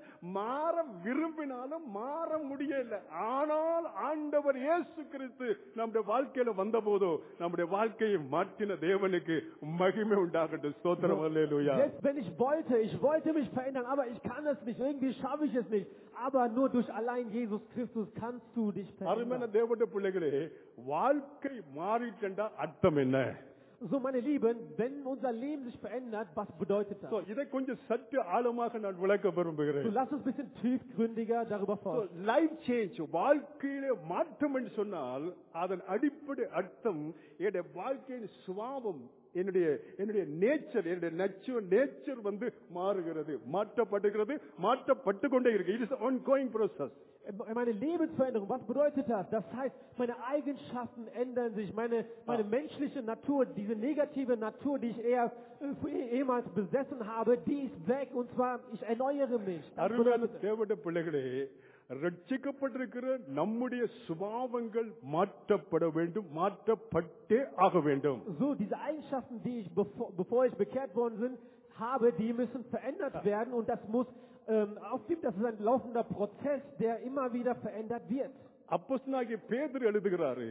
மாற விரும்பினாலும் மாற முடியல ஆனால் ஆண்டவர் இயேசு கிறிஸ்து நம்முடைய வாழ்க்கையில வந்த போதோ நம்முடைய வாழ்க்கையை மாற்றின தேவனுக்கு மகிமை உண்டாகட்டும் ஸ்தோத்திரம் அல்லேலூயா Selbst wenn ich wollte, ich wollte mich verändern, aber ich kann es nicht, irgendwie schaffe ich es nicht. Aber nur durch allein Jesus Christus kannst du dich அருமையான verändern. தேவனுடைய பிள்ளைகளே வாழ்க்கை மாறிட்டா அர்த்தம் என்ன So, meine Lieben, wenn unser Leben sich verändert, was bedeutet So, das? இதை கொஞ்சம் சற்று ஆழமாக நான் விளக்க So, விரும்புகிறேன் lass uns ein bisschen tiefgründiger darüber forschen. Life change வாழ்க்கையிலே மாற்றம் என்று சொன்னால் அதன் அடிப்படை அர்த்தம் என்னுடைய வாழ்க்கையின் சுபாவம் என்னுடைய என்னுடைய நேச்சர் என்னுடைய நச்சு நேச்சர் வந்து மாறுகிறது மாற்றப்படுகிறது மாற்றப்பட்டு கொண்டே இருக்கு it is on going process Meine Lebensveränderung, was bedeutet das? Das heißt, meine Eigenschaften ändern sich, meine, meine menschliche Natur, diese negative Natur, die ich eher äh, ehemals besessen habe, die ist weg und zwar, ich erneuere mich. Das அருமையான bedeutet, தேவட பிள்ளைகளே ரட்சிக்கப்பட்டிருக்கிற நம்முடைய சுபாவங்கள் மாற்றப்பட வேண்டும் மாற்றப்பட்டே ஆக வேண்டும் so, diese Eigenschaften, die ich, bevor, bevor ich bekehrt worden bin, habe, die müssen verändert werden und das muss ähm, aufgeben. Das ist ein laufender Prozess, der immer wieder verändert wird. அப்போஸ்தலனாகிய பேதுரு எழுதுகிறாரு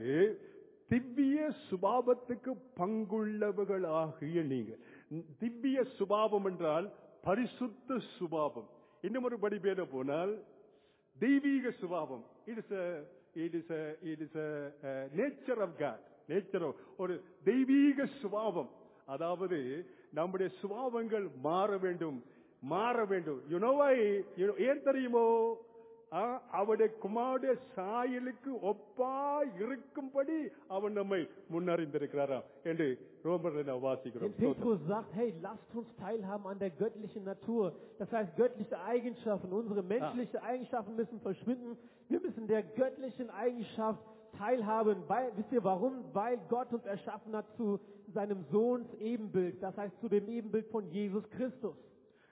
திவ்ய சுபாவத்துக்கு பங்குள்ளவர்களாகிய நீங்க திவ்ய சுபாவம் என்றால் பரிசுத்த சுபாவம் இன்னும் ஒரு படி பேர போனால் தெய்வீக சுபாவம் it is it is it is nature of God nature ஒரு தெய்வீக சுபாவம் அதாவது நம்முடைய சுபாவங்கள் மாற வேண்டும் மாற வேண்டும் யுனோவை ஏன் தெரியுமோ ஆ, அவருடைய குமாருடைய சாயலுக்கு ஒப்பா இருக்கும்படி அவன் நம்மை முன்னறிந்திருக்கிறாராம் என்று ரோமரில் நாம் Denn வாசிக்கிறோம் Petrus sagt, hey, lasst uns teilhaben an der göttlichen Natur. Das heißt, göttliche Eigenschaften, unsere menschlichen Eigenschaften müssen verschwinden. Wir müssen der göttlichen Eigenschaft teilhaben. Weil, wisst ihr warum? Weil Gott uns erschaffen hat zu seinem Sohns Ebenbild. Das heißt, zu dem Ebenbild von Jesus Christus.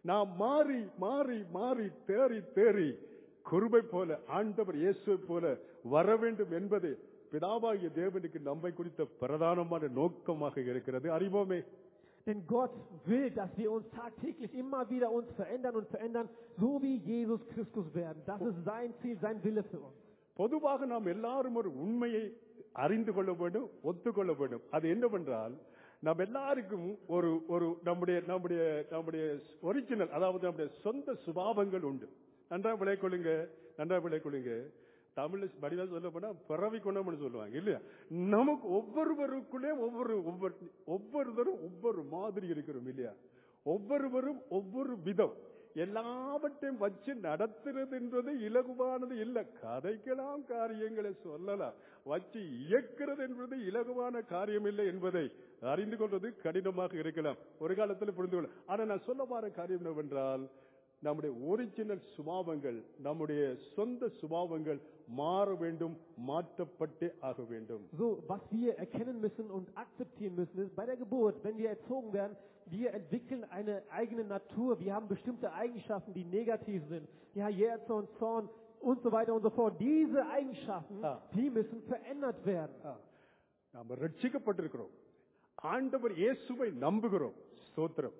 நாம் மாறி மாறி மாறி தேறி தேறி குருபை போல ஆண்டவர் இயேசுவை போல வர வேண்டும் என்பது பிதாவாகிய தேவனுக்கு நம்மை குறித்த பிரதானமான நோக்கமாக இருக்கிறது அறிவோமே Denn Gott will, dass wir uns tagtäglich immer wieder uns verändern und verändern, so wie Jesus Christus werden. Das ist sein Ziel, sein Wille für uns. பொதுவாக நாம் எல்லாரும் ஒரு உண்மையை அறிந்து கொள்ள வேண்டும் ஒத்துக்கொள்ள வேண்டும் அது என்னவென்றால் நாம் எல்லாருக்கும் ஒரு ஒரு நம்முடைய நம்முடைய நம்முடைய ஒரிஜினல் அதாவது நம்முடைய சொந்த சுபாவங்கள் உண்டு நன்றா விளைக்கொள்ளுங்க நன்றா விளைக்கொள்ளுங்க தமிழ்ல வடிவா சொல்ல போனா பிறவி குணம்னு சொல்லுவாங்க இல்லையா நமக்கு ஒவ்வொருவருக்குள்ளே ஒவ்வொரு ஒவ்வொரு ஒவ்வொருவரும் ஒவ்வொரு மாதிரி இருக்கிறோம் இல்லையா ஒவ்வொருவரும் ஒவ்வொரு விதம் எல்லாவற்றையும் வச்சு நடத்துறதுன்றது இலகுவானது இல்ல கதைக்கலாம் காரியங்களை சொல்லலாம் வச்சு இயக்கிறது என்பது இலகுவான காரியம் இல்லை என்பதை அறிந்து கொள்வது கடினமாக இருக்கலாம் ஒரு காலத்தில் புரிந்து கொள்ள ஆனா நான் சொல்ல வர காரியம் என்னவென்றால் நம்முடைய ஒரிஜினல் சுபாவங்கள் நம்முடைய சொந்த சுபாவங்கள் மாற வேண்டும் மாற்றப்பட்டே ஆக வேண்டும் So, was wir erkennen müssen und akzeptieren müssen, ist bei der Geburt, wenn wir erzogen werden, wir entwickeln eine eigene Natur, wir haben bestimmte Eigenschaften, die negativ sind. Ja, Jähzorn, Zorn und so weiter und so fort. Diese Eigenschaften, Ah. die müssen verändert werden. ஆ, நாம ரட்சிக்கப்பட்டிருக்கிறோம் ஆண்டவர் இயேசுவை நம்புகிறோம் ஸ்தோத்திரம்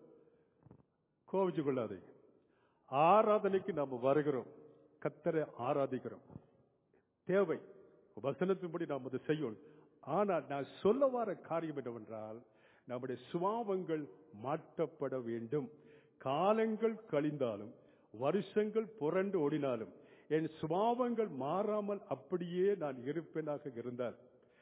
கோவிச்சு கொள்ளாதீங்க ஆராதனைக்கு நாம வருகிறோம் கத்தரை ஆராதிக்கிறோம் தேவை வசனத்தின்படி நாம் அதை செய்யணும் ஆனால் நான் சொல்ல வர காரியம் என்னவென்றால் நம்முடைய சுபாவங்கள் மாற்றப்பட வேண்டும் காலங்கள் கழிந்தாலும் வருஷங்கள் புரண்டு ஓடினாலும் என் சுபாவங்கள் மாறாமல் அப்படியே நான் இருப்பேனாக இருந்தால்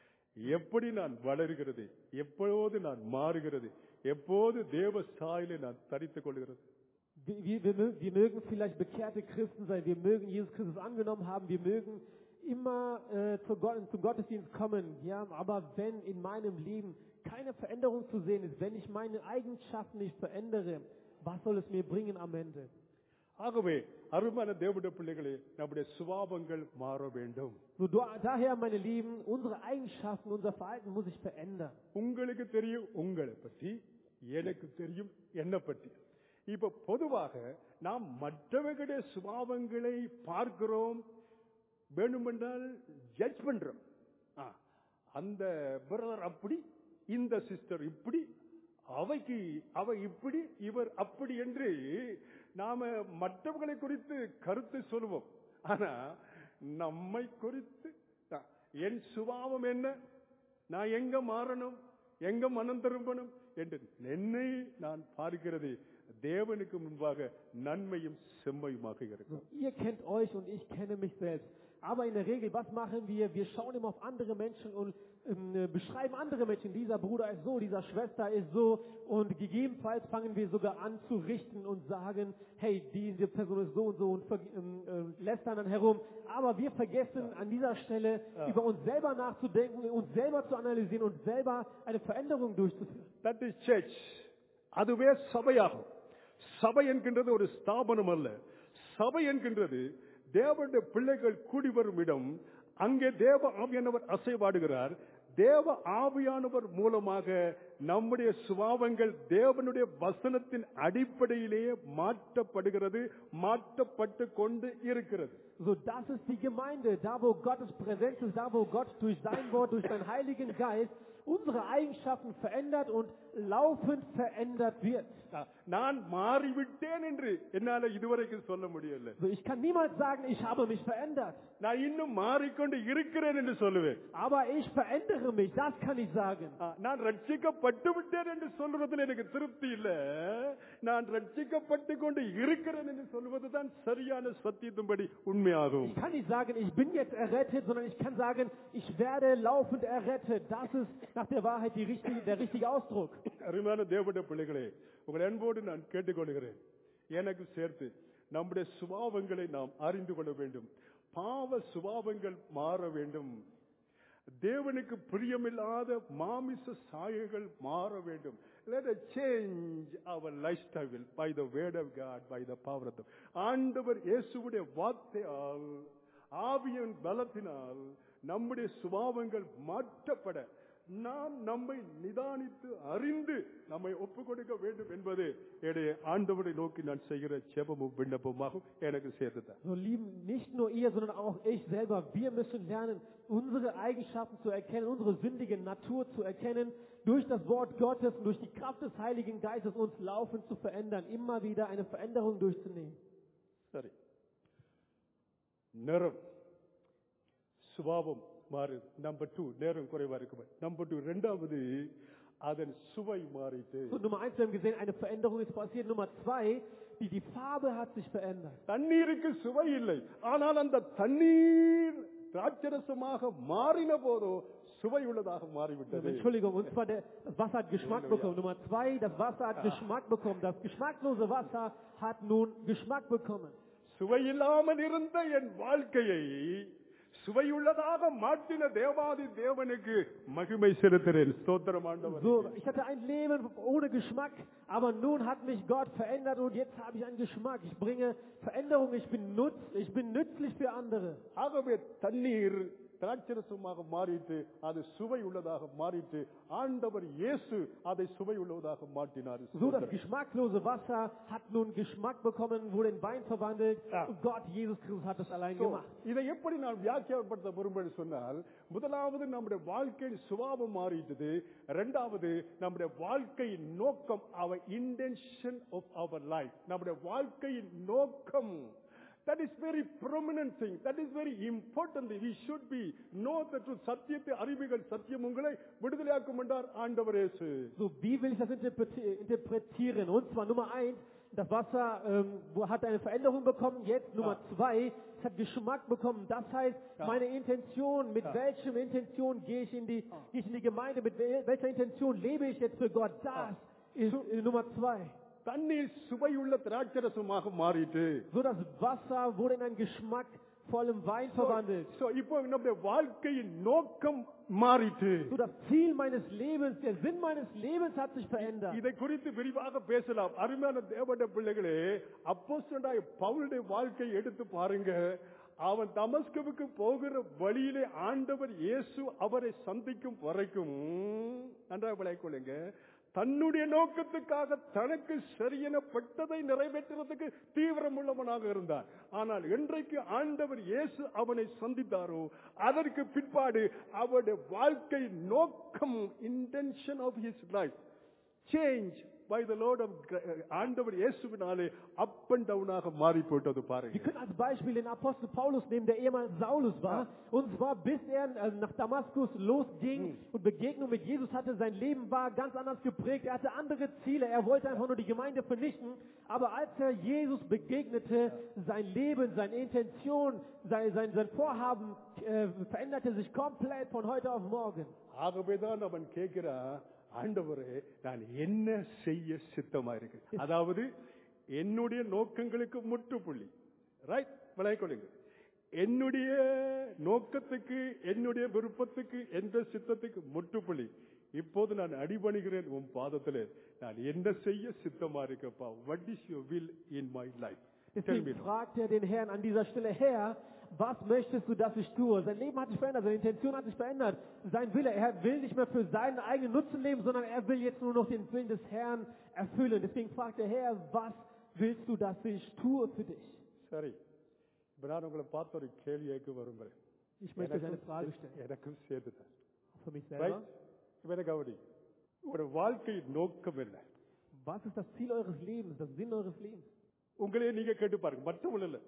எப்படி நான் வளர்கிறது எப்போது நான் மாறுகிறது எப்போது தேவ சாயலை நான் தரித்துக் கொள்கிறது Wir, wir, wir, mö- wir mögen vielleicht bekehrte Christen sein, wir mögen Jesus Christus angenommen haben, wir mögen immer äh, zu Gott, zum Gottesdienst kommen, ja, aber wenn in meinem Leben keine Veränderung zu sehen ist, wenn ich meine Eigenschaften nicht verändere, was soll es mir bringen am Ende? ஆகவே அருமையான தேவனுடைய பிள்ளைகளே நம்முடைய சுபாவங்கள் மாற வேண்டும் So, da- daher, meine Lieben, unsere Eigenschaften, unser Verhalten muss sich verändern. உங்களுக்கு தெரியும் உங்களை பற்றி எனக்கு தெரியும் என்னை பற்றி இப்ப பொதுவாக நாம் மற்றவர்களுடைய சுபாவங்களை பார்க்கிறோம் வேணுமென்றால் ஜட்ஜ் பண்றோம் ஆ, அந்த பிரதர் அப்படி இந்த சிஸ்டர் இப்படி அவைக்கு அவ இப்படி இவர் அப்படி என்று நாம மற்றவர்களை குறித்து கருத்து சொல்லுவோம் ஆனா நம்மை குறித்து ஆ, என் சுபாவம் என்ன நான் எங்க மாறணும் எங்க மனம் திரும்பணும் என்று என்னை நான் பார்க்கிறது தேவனுக்கு முன்பாக நன்மையும் செம்மையுமாக இருக்கும் So, ihr kennt euch und ich kenne mich selbst. Aber in der Regel, was machen wir? Wir schauen immer auf andere Menschen und ähm, äh, beschreiben andere Menschen. Dieser Bruder ist so, dieser Schwester ist so. Und gegebenenfalls fangen wir sogar an zu richten und sagen, hey, diese Person ist so und so und ver- ähm, äh, lästern dann herum. Aber wir vergessen an dieser Stelle über uns selber nachzudenken, uns selber zu analysieren und selber eine Veränderung durchzuführen. That is church அதுவே சபையாகும் சபை என்கின்றது ஒரு ஸ்தாபனம் அல்ல சபை என்கின்றது தேவனுடைய பிள்ளைகள் கூடி வரும் இடம் அங்கே தேவ ஆவியானவர் அசைவாடுகிறார் தேவ ஆவியானவர் மூலமாக நம்முடைய சுபாவங்கள் தேவனுடைய வசனத்தின் அடிப்படையிலேயே மாற்றப்படுகிறது மாற்றப்பட்டு கொண்டு இருக்கிறது So, das ist die Gemeinde, da wo Gottes Präsenz ist, da wo Gott durch sein Wort, durch seinen Heiligen Geist unsere Eigenschaften verändert und laufend verändert wird. நான் மாறிவிட்டேன் என்று என்னால இதுவரைக்கும் சொல்ல முடியல So, ich kann niemals sagen, ich habe mich verändert. நான் இன்னும் மாறிக்கொண்டு இருக்கிறேன் என்று சொல்லுவேன் Aber ich verändere mich, das kann ich sagen. ஆ, நான் ரட்சிக்கப்பட்டு விட்டேன் என்று சொல்றதுல எனக்கு திருப்தி இல்ல நான் ரட்சிக்கப்பட்டு கொண்டு இருக்கிறேன் என்று சொல்வதுதான் சரியான சத்தியத்தின்படி உண்மையாகும் Ich kann nicht sagen, ich bin jetzt errettet, sondern ich kann sagen, ich werde laufend errettet. Das ist nach der Wahrheit die richtige, der richtige Ausdruck. அருமையான தேவனுடைய பிள்ளைகளே உங்கள் அன்போடு நான் கேட்டுக்கொள்கிறேன் எனக்கு சேர்த்து நம்முடைய சுபாவங்களை நாம் அறிந்து கொள்ள வேண்டும் பாவ சுபாவங்கள் மாற வேண்டும் தேவனுக்கு பிரியமில்லாத மாமிச சாயங்கள் மாற வேண்டும் let us change our lifestyle by the word of God by the power of the ஆண்டவர் இயேசுவுடைய வார்த்தையால் ஆவியின் பலத்தினால் நம்முடைய சுபாவங்கள் மாற்றப்பட நாம் நம்மை நிதானித்து அறிந்து நம்மை ஒப்புக் கொடுக்க வேண்டும் என்பது என்னுடைய ஆண்டவரை நோக்கி நான் செய்கிற செபமும் விண்ணப்பமாகும் எனக்கு சேர்த்துதான் So lieben nicht nur ihr, sondern auch ich selber. Wir müssen lernen, unsere Eigenschaften zu erkennen, unsere sündige Natur zu erkennen, durch das Wort Gottes und durch die Kraft des Heiligen Geistes uns laufend zu verändern, immer wieder eine Veränderung durchzunehmen. சரி நிறம் சுபாவம் மாறு number two நேரம் குறைவா இருக்கும் number two ரெண்டாவது அதன் சுவை மாறிட்டு So, Nummer eins, wir haben gesehen, eine Veränderung ist passiert. Nummer zwei, die, die Farbe hat sich verändert. தண்ணீருக்கு சுவை இல்லை ஆனால் அந்த தண்ணீர் திராட்சரசமாக மாறின போதோ சுவை உள்ளதாக மாறிவிட்டது Entschuldigung, und zwar der, das Wasser hat Geschmack bekommen. Nummer zwei, das Wasser hat Geschmack bekommen. Das geschmacklose Wasser hat nun Geschmack bekommen. சுவையில்லாமல் இருந்த என் வாழ்க்கையை சுவையுள்ளதாக மாற்றின தேவாதி தேவனுக்கு மகிமை செலுத்துகிறேன் ஸ்தோத்திரம் ஆண்டவர் So, ich hatte ein Leben ohne Geschmack, aber nun hat mich Gott verändert und jetzt habe ich einen Geschmack. Ich bringe Veränderung, ich bin nutz, ich bin nützlich für andere. ஆகவே தண்ணீர் திராட்சரசமாக மாறிட்டு அது சுவை உள்ளதாக மாறிட்டு ஆண்டவர் இயேசு அதை சுவை உள்ளதாக மாற்றினார் So, das geschmacklose Wasser hat nun Geschmack bekommen, wurde in Wein verwandelt Ja. und Gott, Jesus Christus, hat das allein So, gemacht. இதை எப்படி நான் வியாக்கியப்படுத்த விரும்புகிறேன் சொன்னால் முதலாவது நம்முடைய வாழ்க்கையின் சுபாவம் மாறிட்டது இரண்டாவது நம்முடைய வாழ்க்கையின் நோக்கம் அவர் இன்டென்ஷன் ஆஃப் அவர் லைஃப் நம்முடைய வாழ்க்கையின் நோக்கம் That is very prominent thing. That is very important. thing. We should be know the truth. சத்தியத்தை அறிவுகள் சத்தியம் உங்களை விடுதலையாக்கும் என்றார் ஆண்டவர் இயேசு So, wie will ich das interpreti- interpretieren? Und zwar Nummer eins, das Wasser ähm, wo- hat eine Veränderung bekommen. Jetzt Nummer zwei, es hat Geschmack bekommen. Das heißt, Ja. meine Intention, mit Ja. welchem Intention gehe ich in die, gehe ich in die Gemeinde, mit wel- welcher Intention lebe ich jetzt für Gott? Das ist äh, Nummer zwei. தண்ணீர் சுவையுள்ள திராட்சரசமாக மாறிட்டு So, das Wasser wurde in einen geschmackvollen Wein verwandelt. So, இப்போ நம்முடைய வாழ்க்கையின் நோக்கம் மாறிட்டு So, das Ziel meines Lebens, der Sinn meines Lebens hat sich verändert. இதை குறித்து விரிவாக பேசலாம் அருமையான தேவட பிள்ளைகளே அப்போஸ்தலனாகிய பவுலுடைய வாழ்க்கையை எடுத்து பாருங்க அவன் தமஸ்குவுக்கு போகிற வழியிலே ஆண்டவர் இயேசு அவரை சந்திக்கும் வரைக்கும் நன்றாக விளைக்கொள்ளுங்க தன்னுடைய நோக்கத்துக்காக தனக்கு சரியெனப்பட்டதை நிறைவேற்றுவதற்கு தீவிரம் உள்ளவனாக இருந்தார் ஆனால் என்றைக்கு ஆண்டவர் இயேசு அவனை சந்தித்தாரோ அதற்கு பிற்பாடு அவருடைய வாழ்க்கை நோக்கம் intention of his life change by the lord of ஆண்டவர் இயேசுவினாலே அப் அண்ட் டவுனாக மாறி போட்டது Wir பாருங்க können als Beispiel den Apostel Paulus nehmen, der ehemals Saulus war. Und zwar bis er äh, nach Damaskus losging und Begegnung mit Jesus hatte, sein Leben war ganz anders geprägt. Er hatte andere Ziele. Er wollte einfach nur die Gemeinde vernichten. Aber als er Jesus begegnete, sein Leben, seine Intention, sein, sein, sein Vorhaben äh, veränderte sich komplett von heute auf morgen. ஆகவேதான் அவன் கேட்கிறான் ஆண்டவரே நான் என்ன செய்ய சித்தமா இருக்கு அதாவது என்னுடைய நோக்கங்களுக்கு முற்றுப்புள்ளி ரைட் விளையாடுங்க என்னுடைய நோக்கத்துக்கு என்னுடைய விருப்பத்துக்கு எந்த சித்தத்துக்கு முற்றுப்புள்ளி இப்போது நான் அடிபணிகிறேன் உன் பாதத்துல நான் என்ன செய்ய சித்தமா இருக்கப்பா what is your will in my life Tell me Deswegen fragt er den Herrn an dieser Stelle, Herr, was möchtest du, dass ich tue? Sein Leben hat sich verändert, seine Intention hat sich verändert. Sein Wille, er will nicht mehr für seinen eigenen Nutzen leben, sondern er will jetzt nur noch den Willen des Herrn erfüllen. Deswegen fragt er, Herr, was willst du, dass ich tue für dich? சரி இப்ப நான் உங்களை பார்த்த ஒரு கேள்வி கேட்க விரும்புறேன் Ich möchte euch eine Frage stellen. எனக்கும் சேர்த்துதான் Auch Für mich right selber. இப்ப எனக்கு கவனி உங்களோட வாழ்க்கையின் நோக்கம் என்ன Was ist das Ziel eures Lebens, das Sinn eures Lebens? உங்களையே நீங்க கேட்டு பாருங்க மற்றவங்க இல்ல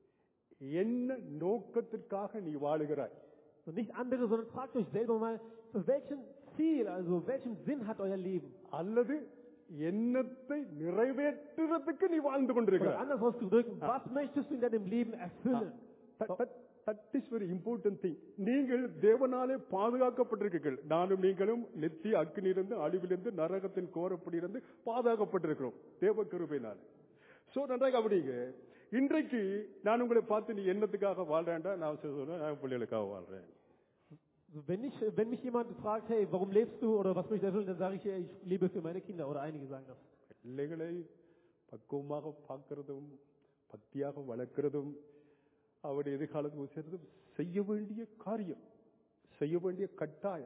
என்ன நோக்கத்திற்காக நீ வாழுகிறாய் Und nicht andere, sondern fragt euch selber mal, für welchen Ziel, also welchen Sinn hat euer Leben? அல்லது எண்ணத்தை நிறைவேற்றுறதுக்கு நீ வாழ்ந்து Oder கொண்டிருக்கிறாய் anders ausgedrückt, was möchtest du in deinem Leben erfüllen? That is very important thing நீங்கள் தேவனாலே பாதுகாக்கப்பட்டிருக்கீர்கள் நானும் நீங்களும் நித்திய அக்கினியிலிருந்து அழிவிலிருந்து நரகத்தின் கோரப்படியிலிருந்து பாதுகாக்கப்பட்டிருக்கிறோம் தேவ கிருபையினால சோ நன்றாக கவனிங்க இன்றைக்கு நான் உங்களை பார்த்து நீ என்னத்துக்காக வாழ்றேன்டா நான் சொல்றேன் நான் பிள்ளைகளுக்காக வாழ்றேன் Also Wenn, ich, wenn mich jemand fragt, hey, warum lebst du oder was möchtest du erfüllen, dann sage ich, hey, ich lebe für meine Kinder oder einige sagen das. பிள்ளைகளை பக்குவமாக பார்க்கிறதும் பக்தியாக வளர்க்கிறதும் அவருடைய எதிர்காலத்துக்கு சேர்த்ததும் செய்ய வேண்டிய காரியம் செய்ய வேண்டிய கட்டாயம்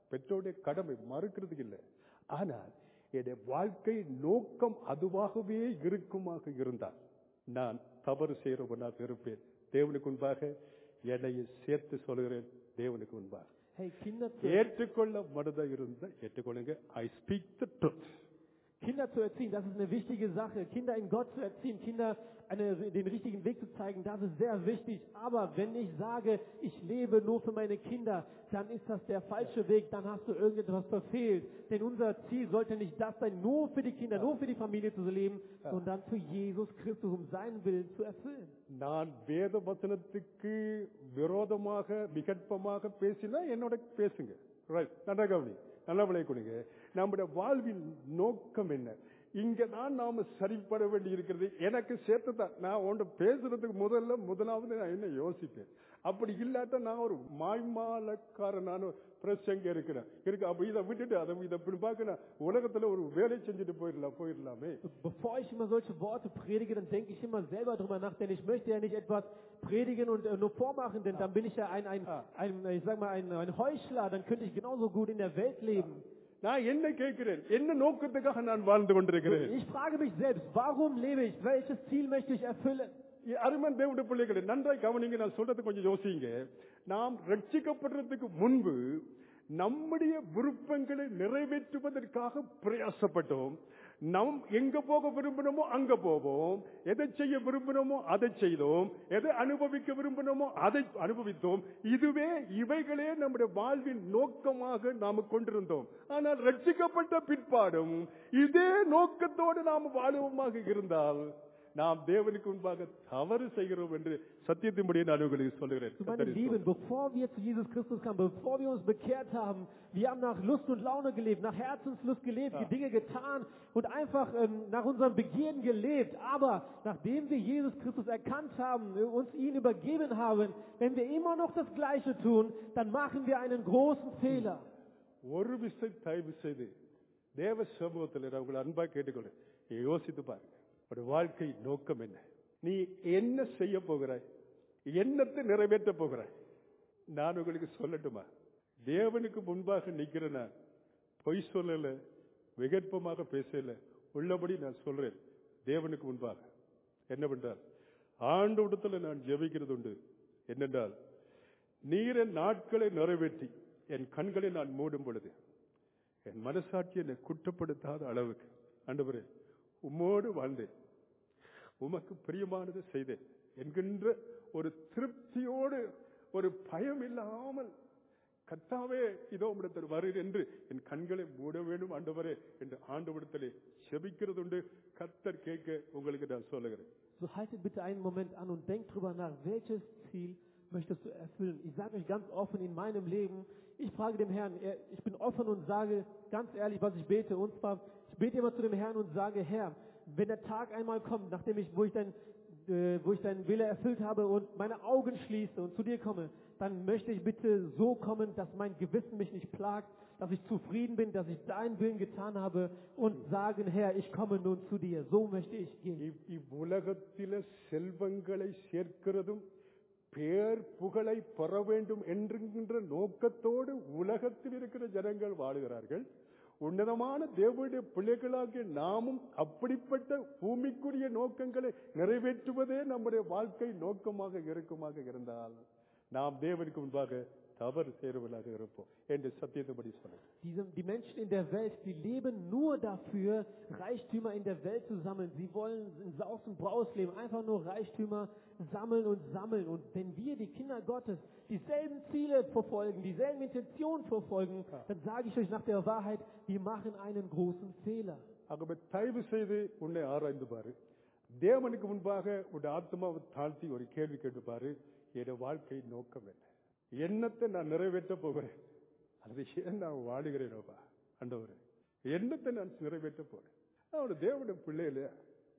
பெற்றோருடைய கடமை மறுக்கிறதுக்கு இல்லை ஆனால் என்னுடைய வாழ்க்கை நோக்கம் அதுவாகவே இருக்குமாக இருந்தால் நான் தவறு செய்கிறவனாக இருப்பேன் தேவனுக்கு முன்பாக என்னையை சேர்த்து சொல்கிறேன் தேவனுக்கு முன்பாக Hey, Kinder zu, ஏற்றுக்கொள்ள மனதா இருந்தா ஏற்றுக்கொள்ளுங்க I speak the truth Kinder zu erziehen, das ist eine wichtige Sache. Kinder in Gott zu erziehen, Kinder eine, den richtigen Weg zu zeigen, das ist sehr wichtig. Aber wenn ich sage, ich lebe nur für meine Kinder, dann ist das der falsche Weg, dann hast du irgendetwas verfehlt. Denn unser Ziel sollte nicht das sein, nur für die Kinder, nur für die Familie zu leben, sondern für Jesus Christus, um seinen Willen zu erfüllen. நான் வேத வசனத்துக்கு விரோதமாக விகற்பமாக பேசினா என்னோட பேசுங்க right நல்லா கவனி நல்லா விளை கொடுங்க நம்முடைய வாழ்வின் நோக்கம் என்ன இங்க தான் நாம சரிப்பட வேண்டி இருக்கிறது எனக்கு சேர்த்து தான் நான் உன்ட பேசுறதுக்கு முதல்ல முதலாவது நான் என்ன யோசிப்பேன் அப்படி இல்லாட்ட நான் ஒரு மாய்மாலக்காரனான பிரசங்க இருக்கிறேன் இருக்கு அப்ப இதை விட்டுட்டு அதை இதை இப்படி பார்க்க உலகத்துல ஒரு வேலை செஞ்சுட்டு போயிடலாம் போயிடலாமே Bevor ich immer solche Worte predige, dann denke ich immer selber drüber nach, denn ich möchte ja nicht etwas predigen und äh, nur vormachen, denn dann bin ich ja ein, ein, Ah. ein, ich sag mal, ein, ein Heuchler, dann könnte ich genauso gut in der Welt leben. நான் என்ன கேட்கிறேன் என்ன நோக்கத்துக்காக நான் வாழ்ந்து கொண்டிருக்கிறேன் Ich frage mich selbst, warum lebe ich? Welches Ziel möchte ich erfüllen? அருமன் தேவனுடைய பிள்ளைகளை நன்றாய் கவனிங்க நான் சொல்றது கொஞ்சம் யோசிங்க நாம் ரட்சிக்கப்படுறதுக்கு முன்பு நம்முடைய விருப்பங்களை நிறைவேற்றுவதற்காக பிரயாசப்பட்டோம் நாம் எங்க போக விரும்பினோமோ அங்க போவோம் எதை செய்ய விரும்பினோமோ அதை செய்தோம் எதை அனுபவிக்க விரும்பினோமோ அதை அனுபவித்தோம் இதுவே இவைகளே நம்முடைய வாழ்வின் நோக்கமாக நாம கொண்டிருந்தோம் ஆனால் ரட்சிக்கப்பட்ட பிற்பாடும் இதே நோக்கத்தோடு நாம் வாழுவமாக இருந்தால் நாம் தேவனுக்கு முன்பாக தவறு செய்கிறோம் என்று சத்தியத்தின்படி நான் உங்களுக்கு சொல்லுகிறேன் Zu meinen கர்த்தர் Lieben, bevor wir zu Jesus Christus kamen, bevor wir uns bekehrt haben, wir haben nach Lust und Laune gelebt, nach Herzenslust gelebt, Ja. Dinge getan und einfach ähm, nach unseren Begierden gelebt. Aber nachdem wir Jesus Christus erkannt haben, äh, uns ihn übergeben haben, wenn wir immer noch das Gleiche tun, dann machen wir einen großen Fehler. ஒரு விசை தயவு செய்து தேவ சமூகத்தில் நான் உங்களை அன்பா கேட்டுக்கொள்ள யோசித்து பாருங்க ஒரு வாழ்க்கை நோக்கம் என்ன நீ என்ன செய்ய போகிறாய் என்னத்தை நிறைவேற்ற போகிறாய் நான் உங்களுக்கு சொல்லட்டுமா தேவனுக்கு முன்பாக நிக்கிறேன் நான் பொய் சொல்லல விகற்பமாக பேசல உள்ளபடி நான் சொல்றேன் தேவனுக்கு முன்பாக என்ன பண்றார் ஆண்டு விடத்துல நான் ஜெபிக்கிறது உண்டு என்னென்றால் நீர் என் நாட்களை நிறைவேற்றி என் கண்களை நான் மூடும் பொழுது என் மனசாட்சி என்னை குற்றப்படுத்தாத அளவுக்கு ஆண்டவரே உம்மோடு வாழ்ந்தேன் உமக்கு பிரியமானது செய்தேன் என்கின்ற ஒரு திருப்தியோடு ஒரு பயம் இல்லாமல் கத்தாவே இதோ உம்மிடத்தில் வருகிறேன் என்று என் கண்களை மூட வேண்டும் ஆண்டவரே என்று ஆண்டவிடத்திலே செபிக்கிறது உண்டு கத்தர் கேட்க உங்களுக்கு நான் சொல்லுகிறேன் So haltet bitte einen Moment an und denkt drüber nach, welches Ziel möchtest du erfüllen? Ich sage euch ganz offen in meinem Leben, ich frage dem Herrn, er- ich bin offen und sage ganz ehrlich, was ich bete. Und zwar, ich bete immer zu dem Herrn und sage, Herr, wenn der Tag einmal kommt, nachdem ich, wo ich dein, äh, wo ich deinen Wille erfüllt habe und meine Augen schließe und zu dir komme, dann möchte ich bitte so kommen, dass mein Gewissen mich nicht plagt, dass ich zufrieden bin, dass ich deinen Willen getan habe und sagen, Herr, ich komme nun zu dir. So möchte ich gehen. இவ்- இவ்வுலகத்தில செல்வங்களை சேர்க்கிறதும் பேர் புகழை பெற வேண்டும் என்கின்ற நோக்கத்தோடு உலகத்தில் இருக்கிற ஜனங்கள் வாழுகிறார்கள் உன்னதமான தேவனுடைய பிள்ளைகளாகிய நாமும் அப்படிப்பட்ட பூமிக்குரிய நோக்கங்களை நிறைவேற்றுவதே நம்முடைய வாழ்க்கை நோக்கமாக இருக்குமாக இருந்தால் நாம் தேவனுக்கு முன்பாக தவறு செய்கிறவர்களாக இருப்போம் என்று சத்தியத்தைப்படி சொல்லுங்கள் Diese, die Menschen in der Welt, die leben nur dafür, Reichtümer in der Welt zu sammeln. Sie wollen in Saus und Braus leben, einfach nur Reichtümer sammeln und sammeln. Und wenn wir, die Kinder Gottes, dieselben Ziele verfolgen, dieselben Intentionen verfolgen, dann sage ich euch nach der Wahrheit, wir machen einen großen Fehler. ஆகவே தயவு செய்து உன்னை ஆராய்ந்து பாரு தேவனுக்கு முன்பாக உன் ஆத்மாவை தாழ்த்தி ஒரு கேள்வி கேட்டு பாரு என் வாழ்க்கை நோக்கம் என்ன என்னத்தை நான் நிறைவேற்ற போகிறேன் அது ஏன் நான் வாடுகிறேனோப்பா ஆண்டவரே என்னத்தை நான் நிறைவேற்ற போறேன் நான் ஒரு தேவனுடைய பிள்ளை இல்லையா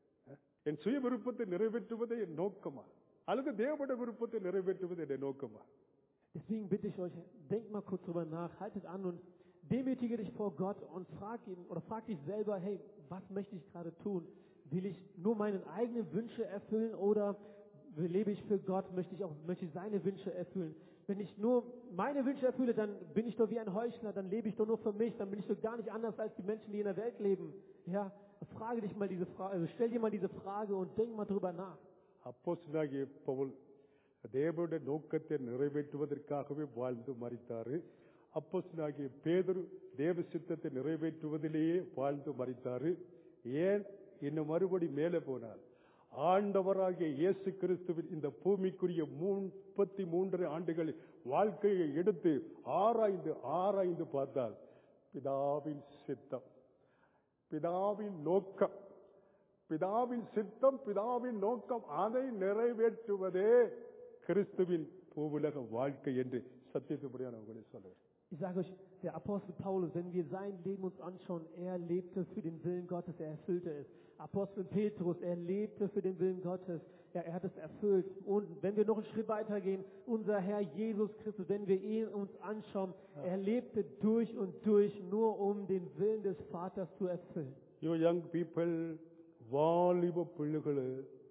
என் சுய விருப்பத்தை நிறைவேற்றுவதே என் நோக்கமா அல்லது தேவனுடைய விருப்பத்தை நிறைவேற்றுவது என் நோக்கமா Deswegen bitte ich euch, denkt mal kurz drüber nach, haltet an und demütige dich vor Gott und frag ihn oder frag dich selber, hey, was möchte ich gerade tun? Will ich nur meine eigenen Wünsche erfüllen oder lebe ich für Gott? Möchte ich auch möchte ich seine Wünsche erfüllen? Wenn ich nur meine Wünsche erfülle, dann bin ich doch wie ein Heuchler, dann lebe ich doch nur für mich, dann bin ich doch gar nicht anders als die Menschen, die in der Welt leben. Ja, frage dich mal diese Frage, also stell dir mal diese Frage und denk mal drüber nach. அப்போஸ்தலனாகிய பவுல் தேவனுடைய நோக்கத்தை நிறைவேற்றுவதற்காகவே வாழ்ந்து மறித்தாரு அப்போஸ்தலனாகிய பேதுரு தேவ சித்தத்தை நிறைவேற்றுவதிலேயே வாழ்ந்து மறித்தாரு ஏன் இன்னும் மறுபடி மேலே போனார் ஆண்டவராகிய இயேசு கிறிஸ்துவின் இந்த பூமிக்குரிய முப்பத்தி மூன்று ஆண்டுகள் வாழ்க்கையை எடுத்து ஆராய்ந்து ஆராய்ந்து பார்த்தால் பிதாவின் சித்தம் பிதாவின் நோக்கம் பிதாவின் சித்தம் பிதாவின் நோக்கம் அதை நிறைவேற்றுவதே கிறிஸ்துவின் பூவுலக வாழ்க்கை என்று சத்தியத்துப்படியா நான் உங்களை சொல்லுவேன் Ich sage euch, der Apostel Paulus, wenn wir sein Leben uns anschauen, er lebte für den Willen Gottes, er erfüllte es. Apostel Petrus, er lebte für den Willen Gottes, ja, er hat es erfüllt. Und wenn wir noch einen Schritt weitergehen, unser Herr Jesus Christus, wenn wir ihn uns anschauen, er lebte durch und durch nur um den Willen des Vaters zu erfüllen. You young people வாலிப பிள்ளைகளே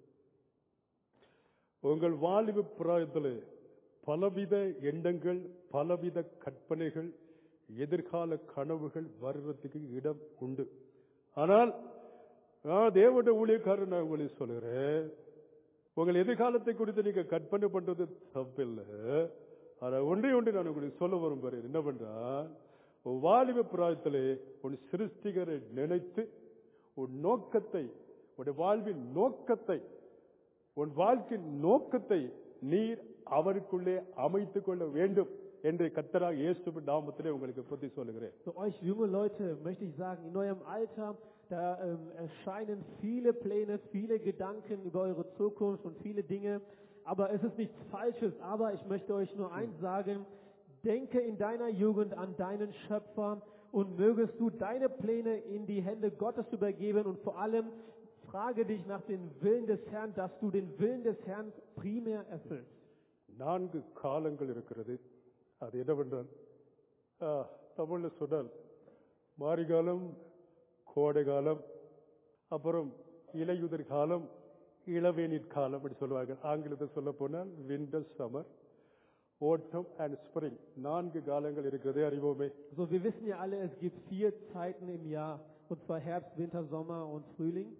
உங்கள் வாலிப பிராயத்தில் பலவித எண்ணங்கள் பலவித கற்பனைகள் எதிர்கால கனவுகள் வர்றதுக்கு இடம் உண்டு ஆனால் நான் தேவனுடைய ஊழியக்காரன் நான் உங்களுக்கு சொல்லுகிறேன் உங்கள் எதிர்காலத்தை குறித்து நீங்க கற்பனை பண்றது தப்பில்லை ஆனா ஒன்றே ஒன்று நான் உங்களுக்கு சொல்ல விரும்புகிறேன் என்ன பண்றா உன் வாலிப பிராயத்திலே உன் சிருஷ்டிகரை நினைத்து உன் நோக்கத்தை உன் வாழ்வின் நோக்கத்தை உன் வாழ்க்கையின் நோக்கத்தை நீர் அவருக்குள்ளே அமைத்துக் கொள்ள வேண்டும் என்று கத்தராக இயேசுவின் நாமத்திலே உங்களுக்கு பத்தி சொல்லுகிறேன் Für euch junge Leute möchte ich sagen, in eurem Alter, da ähm, erscheinen viele Pläne, viele Gedanken über eure Zukunft und viele Dinge. Aber es ist nichts Falsches. Aber ich möchte euch nur eins sagen. Denke in deiner Jugend an deinen Schöpfer und mögest du deine Pläne in die Hände Gottes übergeben und vor allem frage dich nach dem Willen des Herrn, dass du den Willen des Herrn primär erfüllst. நான்கு காலங்கள் இருக்கிறது அது என்னவென்றால் ஆ, தமிழ்ல சொன்னால் மாரிகாலம் கோடை காலம் அப்புறம் இலையுதிர் காலம் இளவேநீர் காலம் அப்படி சொல்லுவாங்க ஆங்கிலத்தை சொல்ல போனால் winter summer autumn and spring நான்கு காலங்கள் இருக்கிறதே அறிவோமே So, wir wissen ja alle, es gibt vier Zeiten im Jahr. Und zwar Herbst, Winter, Sommer und Frühling.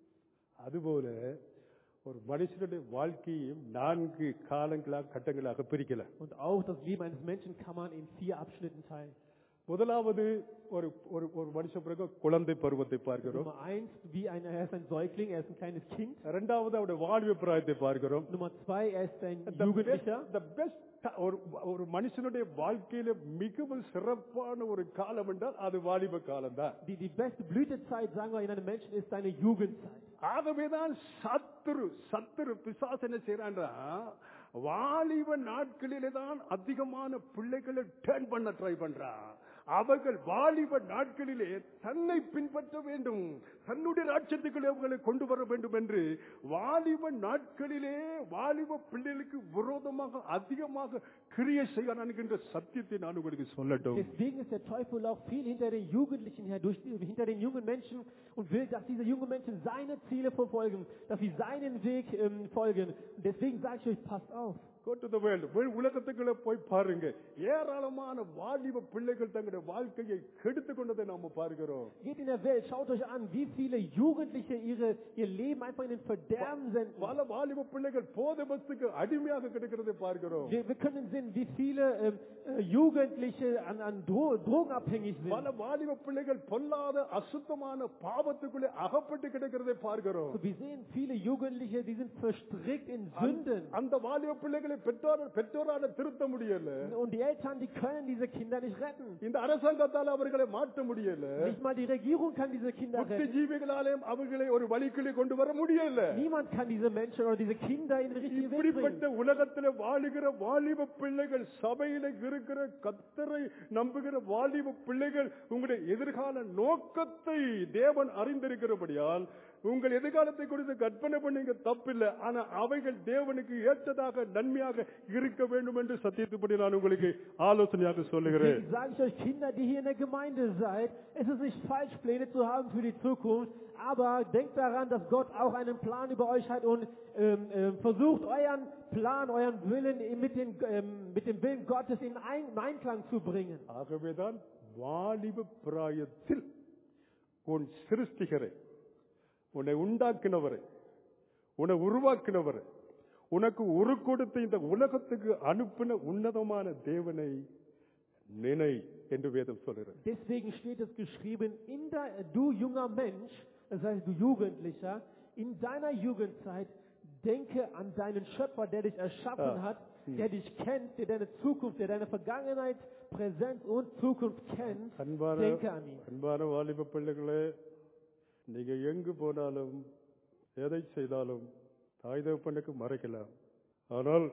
அதுபோல ஒரு மனுஷனுடைய வாழ்க்கையும் நான்கு காலங்களாக கட்டங்களாக பிரிக்கல Und auch das Leben eines Menschen kann man in vier Abschnitten teilen. முதலாவது ஒரு ஒரு ஒரு மனுஷன் பிறகு குழந்தை பருவத்தை பார்க்கிறோம் Nummer eins, wie ein, er ist ein Säugling, er ist ein kleines Kind. இரண்டாவது அவருடைய வாழ்வு பிராயத்தை பார்க்கிறோம் Nummer zwei, er ist ein The best- Jugendlicher. the best ti- ஒரு ஒரு மனுஷனுடைய வாழ்க்கையில மிகவும் சிறப்பான ஒரு காலம் என்றால் அது வாலிப காலம் தான் Die, die beste Blütezeit, sagen wir, in einem Menschen ist seine Jugendzeit. ஆகவேதான் சத்துரு சத்துரு பிசாசு என்ன செய்யறான்றா வாலிப நாட்களிலே தான் அதிகமான பிள்ளைகளை டேர்ன் பண்ண ட்ரை பண்றான் அவர்கள் வாலிப நாட்களிலே தன்னை பின்பற்ற வேண்டும் தன்னுடைய ராட்சத்துக்களை அவர்களை கொண்டு வர வேண்டும் என்று வாலிப நாட்களிலே வாலிப பிள்ளைகளுக்கு விரோதமாக அதிகமாக கிரியை செய்ய என்கின்ற சத்தியத்தை நான் உங்களுக்கு சொல்லட்டும் Deswegen ist der Teufel auch viel hinter den Jugendlichen her, durch, die- hinter den jungen Menschen und will, dass diese jungen Menschen seine Ziele verfolgen, dass sie seinen Weg ähm, folgen. Und deswegen sage ich euch, passt auf. Go to the world. வெளி உலகத்துக்குள்ள போய் பாருங்க ஏராளமான வாலிப பிள்ளைகள் தங்களுடைய வாழ்க்கையை கெடுத்து கொண்டதை நாம பார்க்கிறோம் Geht in der Welt, schaut euch an, wie viele Jugendliche ihre, ihr Leben einfach in den Verderben senden. பல வாலிப பிள்ளைகள் போதை வஸ்துக்கு அடிமையாக கிடக்கிறதை பார்க்கிறோம் Wir, wir können sehen, wie viele ähm, äh, Jugendliche an, an Dro drogenabhängig sind. பல வாலிப பிள்ளைகள் பொல்லாத அசுத்தமான பாவத்துக்குள்ளே அகப்பட்டு கிடக்கிறதை பார்க்கிறோம் So, wir sehen viele Jugendliche, die sind verstrickt in Sünden. அந்த வாலிப பிள்ளைகளை பெற்றோர் பெற்றோரால திருத்த முடியல Und die Eltern, die können diese Kinder nicht retten. இந்த அரசாங்கத்தால் அவர்களை மாற்ற முடியல Nicht mal die Regierung kann diese Kinder retten. புத்திஜீவிகளாலேயும் அவர்களை ஒரு வழிக்குள்ளே கொண்டு வர முடியல Niemand kann diese Menschen oder diese Kinder in den richtigen Weg இப்படிப்பட்ட bringen. உலகத்தில் வாழுகிற வாலிப பிள்ளைகள் சபையில இருக்கிற கத்தரை நம்புகிற வாலிப பிள்ளைகள் உங்களுடைய எதிர்கால நோக்கத்தை தேவன் அறிந்திருக்கிறபடியால் உங்கள் எதிர்காலத்தை குறித்து கற்பனை பண்ணீங்க தப்பில்லை ஆனா அவைகள் தேவனுக்கு ஏற்றதாக நன்மையாக இருக்க வேண்டும் என்று சத்தியத்துப்படி நான் உங்களுக்கு ஆலோசனையாக சொல்லுகிறேன் Deswegen sage ich euch Kinder, die hier in der Gemeinde seid, es ist nicht falsch, Pläne zu haben für die Zukunft, aber denkt daran, dass Gott auch einen Plan über euch hat und ähm, ähm, versucht euren Plan, euren Willen mit, den, ähm, mit dem Willen Gottes in Ein Einklang zu bringen. ஆகவேதான் வாலிப பிராயத்தில் உன் சிருஷ்டிகரை உன்னை உண்டாக்கினவரை உன்னை உருவாக்கினவரை உனக்கு உரு கொடுத்த இந்த உலகத்துக்கு அனுப்பின உன்னதமான தேவனை நினை என்று வேதம் சொல்கிறது Deswegen steht es geschrieben, in der, du junger Mensch, das heißt du Jugendlicher, in deiner Jugendzeit denke an deinen Schöpfer, der dich erschaffen Ah. hat, der dich kennt, der deine Zukunft, der deine Vergangenheit, Präsenz und Zukunft kennt. அன்பான Denke an ihn. அன்பான வாலிப பிள்ளைகளே நீங்க எங்கு போனாலும் எதை செய்தாலும் தாய் தகப்பனுக்கு மறைக்கலாம் ஆனால்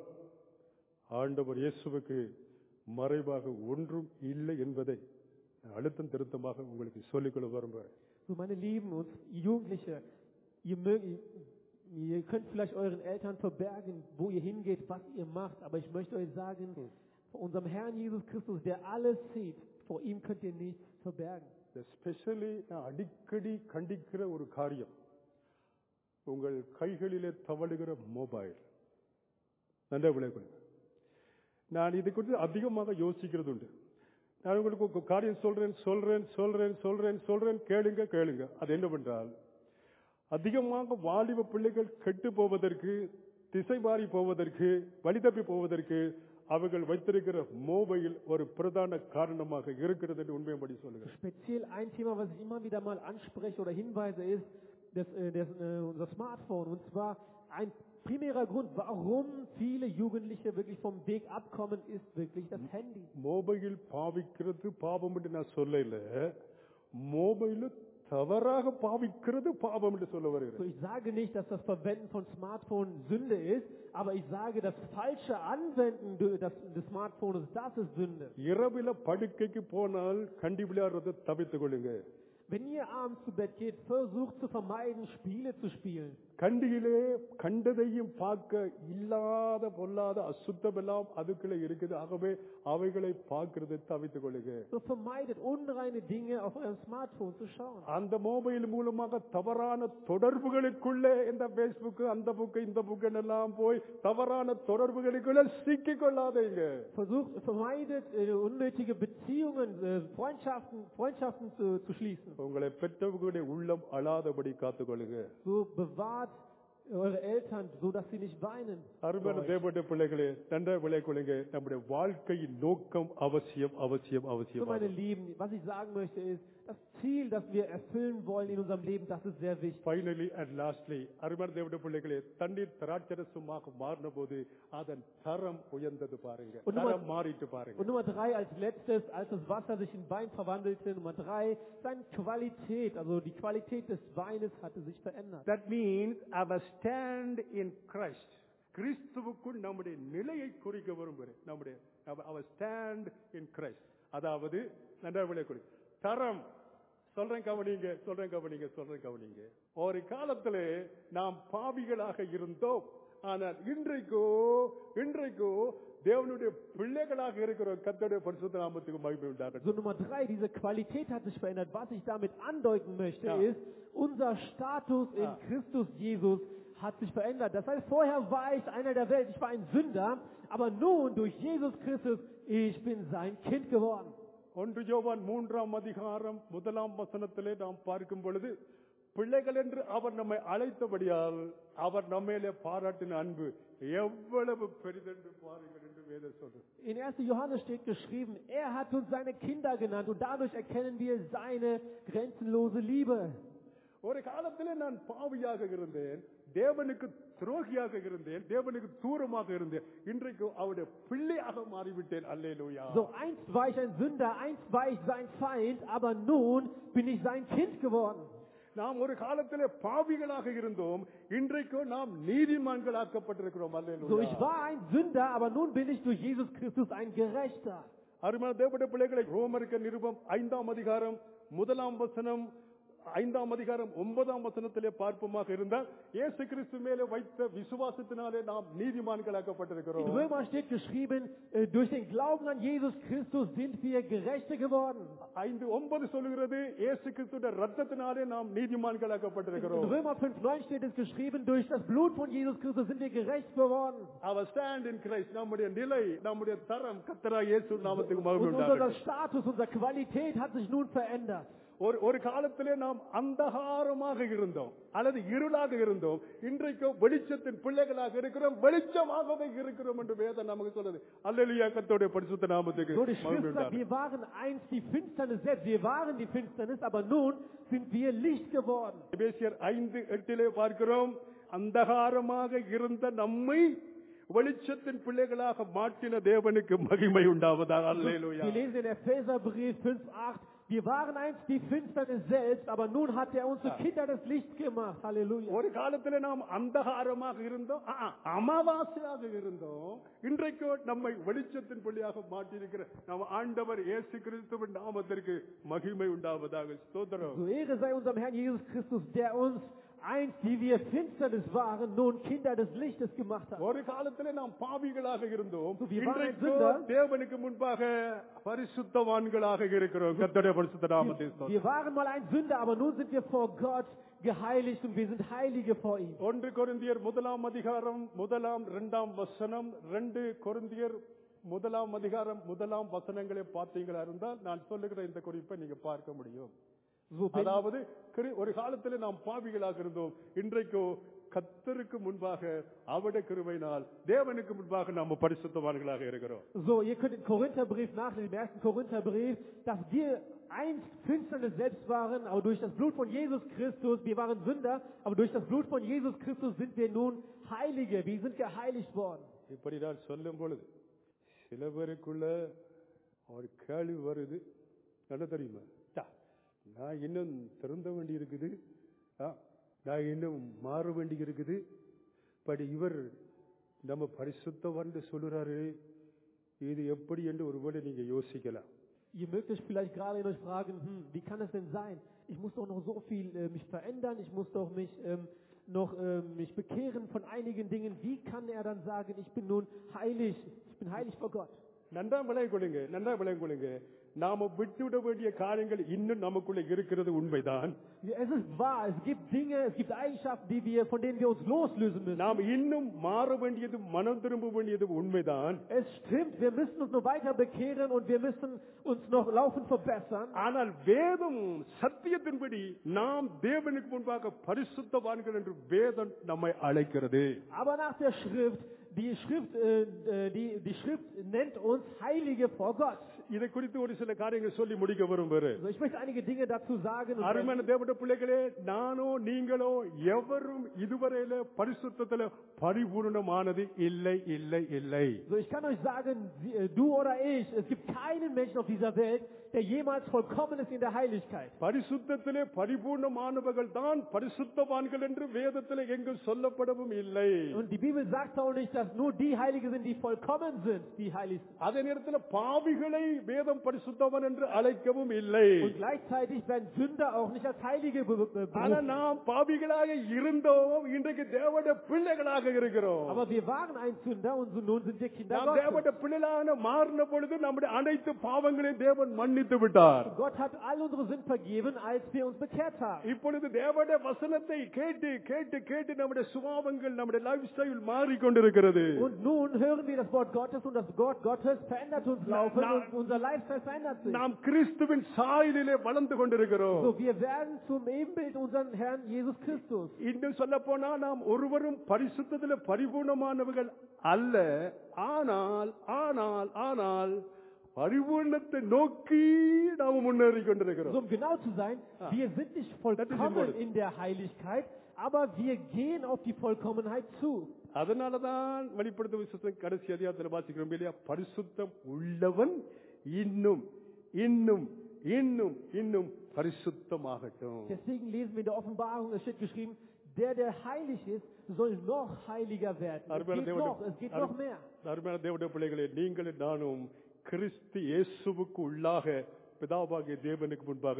ஆண்டவர் இயேசுவுக்கு மறைவாக ஒன்றும் இல்லை என்பதை நான் அழுத்தம் திருத்தமாக உங்களுக்கு சொல்லிக்கொள்ள விரும்புகிறேன் So meine Lieben und Jugendliche, ihr, mögt, ihr könnt vielleicht euren Eltern verbergen, wo ihr hingeht, was ihr macht, aber ich möchte euch sagen, vor unserem Herrn Jesus Christus, der alles sieht, vor ihm könnt ihr nichts verbergen. Specially நான் அடிக்கடி கண்டிக்கிற ஒரு காரியம் உங்கள் கைகளிலே தவழுகிற mobile நன்றா விளைவுகள் நான் இது குறித்து அதிகமாக யோசிக்கிறது உண்டு நான் உங்களுக்கு ஒரு காரியம் சொல்றேன் சொல்றேன் சொல்றேன் சொல்றேன் சொல்றேன் கேளுங்க கேளுங்க அது என்னவென்றால் அதிகமாக வாலிப பிள்ளைகள் கெட்டு போவதற்கு திசை மாறி போவதற்கு வழி தப்பி போவதற்கு அவர்கள் வைத்திருக்கிற மொபைல் ஒரு பிரதான காரணமாக இருக்கிறது என்று உண்மையபடி சொல்லுகிறேன் Speziell ein Thema, was ich immer wieder mal anspreche oder hinweise, ist das, äh, das, äh, unser Smartphone. Und zwar ein primärer Grund, warum viele Jugendliche wirklich vom Weg abkommen, ist wirklich das Handy. Mobile பாவிக்கிறது பாவம் என்று நான் சொல்லல mobile தவறாக பாவிக்கிறது பாவம் என்று சொல்ல So, வருகிறேன் ich sage nicht, dass das Verwenden von Smartphone Sünde ist, aber ich sage, das falsche Anwenden de- des, des Smartphones, das ist Sünde. இரவில படுக்கைக்கு போனால் கண்டி விளையாடுறதை தவித்துக் கொள்ளுங்க Wenn ihr abends zu Bett geht, versucht zu vermeiden, Spiele zu spielen. கண்டியிலே கண்டதையும் பார்க்க இல்லாத பொல்லாத அசுத்தம் எல்லாம் அதுக்குள்ள இருக்குது ஆகவே அவைகளை பார்க்கிறதை தவித்துக் கொள்ளுங்க So vermeidet unreine Dinge auf eurem Smartphone zu schauen. அந்த மொபைல் மூலமாக தவறான தொடர்புகளுக்குள்ளே இந்த பேஸ்புக் அந்த புக்கு இந்த புக்கு எல்லாம் போய் தவறான தொடர்புகளுக்குள்ள சிக்கிக் கொள்ளாதீங்க Versucht, vermeidet äh, unnötige Beziehungen, äh, Freundschaften, Freundschaften zu, zu schließen. உங்களை பெற்றவர்களுடைய உள்ளம் அழாதபடி காத்துக்கொள்ளுங்க So bewahrt eure Eltern, so dass sie nicht weinen. அருமையான für euch. தேவனுடைய பிள்ளைகளே நன்றாக விளை கொள்ளுங்க நம்முடைய வாழ்க்கையின் நோக்கம் அவசியம் அவசியம் So அவசியம் meine Lieben, was ich sagen möchte ist, das Ziel, das wir erfüllen wollen in unserem Leben, das ist sehr wichtig. Finally and lastly அருமையான தேவனுடைய பிள்ளைகளே தண்ணீர் திராட்சரசமாக மாறின போது அதன் தரம் உயர்ந்தது பாருங்க Und Nummer- தரம் மாறிட்டு பாருங்க Und Nummer drei als letztes, als das Wasser sich in Wein verwandelte, Nummer drei, seine Qualität, also die Qualität des Weines hatte sich verändert. That means our stand in Christ. கிறிஸ்துவுக்குள் நம்முடைய நிலையை குறிக்க விரும்புகிறேன் நம்முடைய அவர் stand in Christ அதாவது நன்றாக விளை குறி தரம் சொல்றேன் கவனிங்க சொல்றேன் கவனிங்க சொல்றேன் கவனிங்க ஒரு காலத்திலே நாம் பாவிகளாக இருந்தோம் ஆனால் இன்றைக்கோ இன்றைக்கோ தேவனுடைய பிள்ளைகளாக இருக்கிற கத்தோடைய பரிசுத்த நாமத்துக்கு மகிமை உண்டாகட்டும் So Nummer drei, diese Qualität hat sich verändert. Was ich damit andeuten möchte, Ja. ist, unser Status in Ja. Christus Jesus hat sich verändert. Das heißt, vorher war ich einer der Welt, ich war ein Sünder, aber nun durch Jesus Christus, ich bin sein Kind geworden. ஒன்று யோவான் மூன்றாம் அதிகாரம் முதலாம் வசனத்திலே நாம் பார்க்கும் பொழுது பிள்ளைகள் என்று அவர் நம்மை அழைத்தபடியால் அவர் நம்மேலே பாராட்டின அன்பு எவ்வளவு பெரிதென்று பாருங்கள் என்று வேதம் சொல்றது In 1. Johannes steht geschrieben, er hat uns seine Kinder genannt und dadurch erkennen wir seine grenzenlose Liebe. ஒரு காலத்திலே நான் பாவியாக இருந்தேன் தேவனுக்கு துரோகியாக இருந்தேன் தேவனுக்கு தூரமாக இருந்தேன் இன்றைக்கு அவருடைய பிள்ளையாக மாறிவிட்டேன் அல்லேலூயா So einst war ich ein Sünder, einst war ich sein Feind, aber nun bin ich sein Kind geworden. நாம் ஒரு காலத்திலே பாவிகளாக இருந்தோம் இன்றைக்கு நாம் நீதிமான்களாக்கப்பட்டிருக்கிறோம் So, அல்லேலூயா ich war ein Sünder, aber nun bin ich durch Jesus Christus ein Gerechter. அருமையான தேவடைய பிள்ளைகளை ரோமருக்க நிருபம் ஐந்தாம் அதிகாரம் முதலாம் வசனம் ஐந்தாம் அதிகாரம் ஒன்பதாம் வசனத்திலே பார்ப்போமாக இருந்தால் இயேசு கிறிஸ்து மேலே வைத்த விசுவாசத்தினாலே நாம் நீதிமான்களாக்கப்பட்டிருக்கிறோம் In Römer steht geschrieben, äh, durch den Glauben an Jesus Christus sind wir Gerechte geworden. ஐந்து ஒன்பது சொல்லுகிறது இயேசு கிறிஸ்துடைய ரத்தத்தினாலே நாம் In நீதிமான்களாக்கப்பட்டிருக்கிறோம் Römer 5,9 steht es geschrieben, durch das Blut von Jesus Christus sind wir gerecht geworden. அவர் ஸ்டாண்ட் இன் கிரைஸ்ட் நம்முடைய நிலை நம்முடைய தரம் கத்தரா இயேசு நாமத்துக்கு Und மகிமை unser உண்டாகட்டும். Status, unsere Qualität hat sich nun verändert. ஒரு ஒரு காலத்திலே நாம் அந்தகாரமாக இருந்தோம் அல்லது இருளாக இருந்தோம் இன்றைக்கு வெளிச்சத்தின் பிள்ளைகளாக இருக்கிறோம் வெளிச்சமாகவே இருக்கிறோம் என்று வேதம் நமக்கு சொல்லுது அல்லேலூயா கர்த்தருடைய பரிசுத்த நாமத்துக்கு So die மகிமை Schrift sagt, உண்டாகட்டும். wir waren einst die Finsternis selbst. Wir waren die Finsternis, aber nun sind wir Licht geworden. எபேசியர் ஐந்து எட்டிலே பார்க்கிறோம் அந்தகாரமாக இருந்த நம்மை வெளிச்சத்தின் பிள்ளைகளாக மாற்றின தேவனுக்கு மகிமை உண்டாவதாக அல்லேலூயா Wir lesen in Epheserbrief 5,8. Wir waren einst die Finsternis selbst, aber nun hat er uns zu Kinder des Lichts gemacht. Halleluja. ஒரு காலத்துல நாம் அந்தகாரமாக இருந்தோம் ஆ, ஆ, அமாவாசையாக இருந்தோம் இன்றைக்கு நம்மை வெளிச்சத்தின் பிள்ளையாக மாற்றியிருக்கிற நம்ம ஆண்டவர் இயேசு கிறிஸ்துவின் நாமத்திற்கு மகிமை உண்டாவதாக ஸ்தோத்திரம் So Ehre sei unserem Herrn Jesus Christus, der uns einst, die wir Finsternis waren, nun Kinder des Lichtes gemacht hat. ஒரு காலத்துல நாம் பாவிகளாக இருந்தோம் So, wir waren இன்றைக்கு Sünder. தேவனுக்கு முன்பாக பரிசுத்தவான்களாக இருக்கிறோம் கர்த்தருடைய பரிசுத்த நாமத்தை ஸ்தோத்திரம். Wir waren mal ein Sünder, aber nun sind wir vor Gott geheiligt und wir sind Heilige vor ihm. ஒன்று கொரிந்தியர் முதலாம் அதிகாரம் முதலாம் இரண்டாம் வசனம் ரெண்டு கொரிந்தியர் முதலாம் அதிகாரம் முதலாம் வசனங்களை பார்த்தீங்களா இருந்தால் நான் சொல்லுகிற இந்த குறிப்பை நீங்க பார்க்க முடியும் So bin, அதாவது கிரி- ஒரு காலத்துல நாம் பாவிகளாக இருந்தோம் இன்றைக்கோ கத்தருக்கு முன்பாக அவருடைய கிருபையினால் தேவனுக்கு முன்பாக நாம் பரிசுத்தவான்களாக இருக்கிறோம் so, ihr könnt im Korintherbrief nachlesen, im ersten Korintherbrief, dass wir einst Finsternis selbst waren, aber durch das Blut von Jesus Christus, wir waren Sünder, aber durch das Blut von Jesus Christus sind wir nun Heilige, wir sind geheiligt worden. இப்படி நான் சொல்லும் பொழுது சில பேருக்குள்ள ஒரு கேள்வி வருது என்ன தெரியுமா "டா, நான் இன்னும் திருந்த வேண்டி இருக்குது ஆ, நான் இன்னும் மாற வேண்டி இருக்குது பட் இவர் நம்ம பரிசுத்தவான் சொல்லுறாரு இது எப்படி என்று ஒருவேளை நீங்க யோசிக்கலாம் Ihr mögt euch vielleicht gerade in euch fragen, hm, wie kann es denn sein? Ich muss doch noch so viel äh, mich verändern, ich muss doch mich ähm, noch ähm, mich bekehren von einigen Dingen. Wie kann er dann sagen, ich bin nun heilig, ich bin heilig vor Gott? நன்றா விளைய கொள்ளுங்க நன்றா விளைய கொள்ளுங்க நாம விட்டுவிட வேண்டிய காரியங்கள் இன்னும் நமக்குள்ள இருக்கிறது உண்மைதான் Ja, Es ist wahr, es gibt Dinge, es gibt Eigenschaften, die wir, von denen wir uns loslösen müssen. நாம் இன்னும் மாற வேண்டியது மனம் திரும்ப வேண்டியது உண்மைதான் Es stimmt, wir müssen uns nur weiter bekehren und wir müssen uns noch laufend verbessern. ஆனால் வேதம் சத்தியத்தின்படி நாம் தேவனுக்கு முன்பாக பரிசுத்தவான்கள் என்று வேதம் நம்மை அழைக்கிறது Aber nach der Schrift, die Schrift, äh, äh, die, die Schrift nennt uns Heilige vor Gott. இதை குறித்து ஒரு சில காரியங்கள் சொல்லி முடிக்க விரும்புகிறேன் Also ich möchte einige Dinge dazu sagen. Und அருமையான தேவனுடைய பிள்ளைகளே நானோ நீங்களோ எவரும் இதுவரையில பரிசுத்தத்துல பரிபூர்ணமானது இல்லை இல்லை இல்லை So, ich kann euch sagen, Sie- äh, du oder ich, es gibt keinen Menschen auf dieser Welt, der jemals vollkommen ist in der Heiligkeit. பரிசுத்தத்திலே பரிபூர்ணமானவர்கள் தான் பரிசுத்தவான்கள் என்று வேதத்திலே எங்கு சொல்லப்படவும் இல்லை Und die Bibel sagt auch nicht, dass nur die Heilige sind, die vollkommen sind, die heilig sind. அதே நேரத்தில் பாவிகளை வேதம் பரிசுத்தவன் என்று அழைக்கவும் இல்லை Und gleichzeitig werden Sünder auch nicht als Heilige be- be- ஆனா berufen. நாம் பாவிகளாக இருந்தோம் இன்றைக்கு தேவனுடைய பிள்ளைகளாக இருக்கிறோம் Aber wir waren ein Sünder und so nun sind wir Kinder நாம் Gottes. தேவனுடைய பிள்ளைகளாக மாறின பொழுது நம்முடைய அனைத்து பாவங்களையும் தேவன் மன்னித்து விட்டார் Gott hat all unsere Sünden vergeben, als wir uns bekehrt haben. இப்பொழுது தேவனுடைய வசனத்தை கேட்டு கேட்டு கேட்டு நம்முடைய சுபாவங்கள் நம்முடைய லைஃப் ஸ்டைல் மாறிக்கொண்டிருக்கிறது Und nun hören wir das Wort Gottes und das Wort Gottes verändert uns laufend na- und unser Lifestyle verändert sich. நாம் கிறிஸ்துவின் சாயலிலே வளர்ந்து கொண்டிருக்கிறோம் So, wir werden zum Ebenbild unseren Herrn Jesus Christus. இன்னும் சொல்ல போனா நாம் ஒருவரும் பரிசுத்தத்தில் பரிபூர்ணமானவர்கள் அல்ல ஆனால் ஆனால் ஆனால் பரிபூர்ணத்தை நோக்கி நாம் முன்னேறி So, கொண்டிருக்கிறோம் um genau zu sein, wir sind nicht vollkommen symbolisch. in der Heiligkeit, aber wir gehen auf die Vollkommenheit zu. அதனாலதான் வெளிப்படுத்த விசுத்தம் கடைசி அதிகாரத்தில் வாசிக்கிறோம் இல்லையா பரிசுத்தம் உள்ளவன் இன்னும் இன்னும் இன்னும் இன்னும் பரிசுத்தமாகட்டும் Deswegen lesen wir in der Offenbarung, es steht geschrieben, der, der heilig ist, soll noch heiliger werden. Es அருமையான geht noch, es geht noch mehr. தேவனுடைய அருமையான தேவனுடைய பிள்ளைகளே நீங்களும் நானும் கிறிஸ்து இயேசுவுக்கு உள்ளாக பிதாவாகிய தேவனுக்கு முன்பாக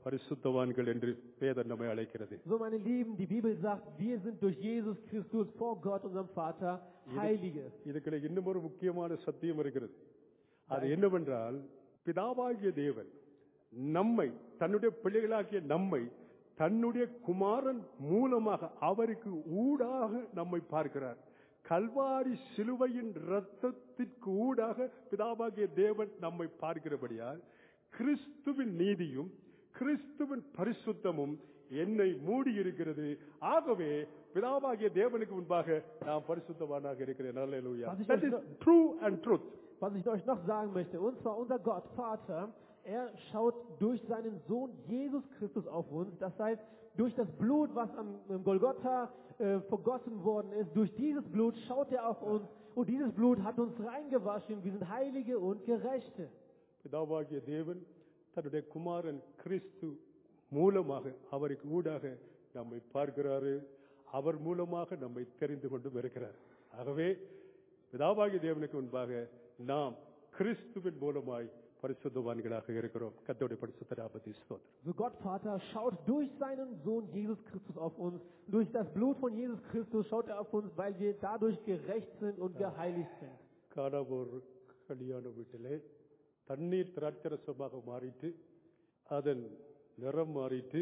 பரிசுத்தவான்கள் என்று வேதம் நம்மை அழைக்கிறது So, meine Lieben, die Bibel sagt, wir sind durch Jesus Christus vor Gott, unserem Vater, Heilige. இதுக்குள்ள இன்னும் ஒரு முக்கியமான சத்தியம் இருக்கிறது அது என்னவென்றால் பிதாவாகிய தேவன் நம்மை தன்னுடைய பிள்ளைகளாகிய நம்மை தன்னுடைய குமாரன் மூலமாக அவருக்கு ஊடாக நம்மை பார்க்கிறார் கல்வாரி சிலுவையின் இரத்தத்திற்கு ஊடாக பிதாவாகிய தேவன் நம்மை பார்க்கிறபடியால் கிறிஸ்துவின் நீதியும் கிறிஸ்துவின் பரிசுத்தமும் என்னை மூடி இருக்கிறது ஆகவே பிதாவாகிய தேவனுக்கு முன்பாக நான் பரிசுத்தவானாக இருக்கிறேன் Hallelujah. Was ich That euch is noch- true and truth. Was ich euch noch sagen möchte, und zwar unser Gott, Vater, er schaut durch seinen Sohn Jesus Christus auf uns. Das heißt, durch das Blut, was am am Golgotha äh, vergossen worden ist, durch dieses Blut schaut er auf uns. Und dieses Blut hat uns reingewaschen. Wir sind Heilige und Gerechte. பிதாவாகிய தேவன் தன்னுடைய குமாரன் கிறிஸ்து மூலமாக அவருக்கு ஊடாக நம்மை பார்க்கிறாரு அவர் மூலமாக நம்மை தெரிந்து கொண்டு வருகிறார் ஆகவே பிதாவாகிய தேவனுக்கு முன்பாக நாம் கிறிஸ்துவின் மூலமாய் பரிசுத்தவான்களாக இருக்கிறோம் கத்தோடைய பரிசுத்த நாமத்தை ஸ்தோத்திரம் So Gott Vater schaut durch seinen Sohn Jesus Christus auf uns. Durch das Blut von Jesus Christus schaut er auf uns, weil wir dadurch gerecht sind und geheiligt sind. காணாமோர் கல்யாண வீட்டிலே தண்ணீர் திராட்சரசமாக மாறிட்டு அதன் நிறம் மாறிட்டு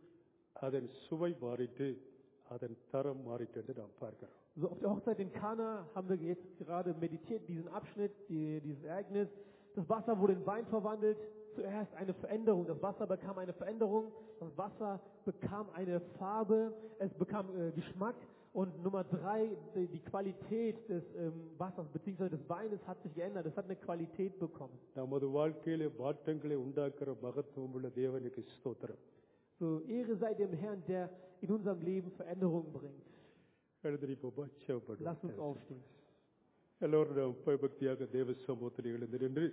அதன் சுவை மாறிட்டு அதன் தரம் மாறிட்டு என்று நாம் பார்க்கிறோம் So auf der Hochzeit in Kana haben wir jetzt gerade meditiert, diesen Abschnitt, die, dieses Ereignis. Das Wasser wurde in Wein verwandelt. Zuerst eine Veränderung. Das Wasser bekam eine Veränderung. Das Wasser bekam eine Farbe. Es bekam äh, Geschmack. Und Nummer drei, die, die Qualität des ähm, Wassers bzw. des Weines hat sich geändert. Es hat eine Qualität bekommen. நமது வாழ்க்கையிலே மாற்றங்களை உண்டாக்குற மகத்துவம் உள்ள தேவனுக்கு ஸ்தோத்திரம் So Ehre sei dem Herrn, der in unserem Leben Veränderungen bringt. எழுந்திருப்போமா சேவப்படும் Lass uns aufstehen. எல்லோரும் நாம் பயபக்தியாக தேவ சமூகத்தில் எழுந்து நின்று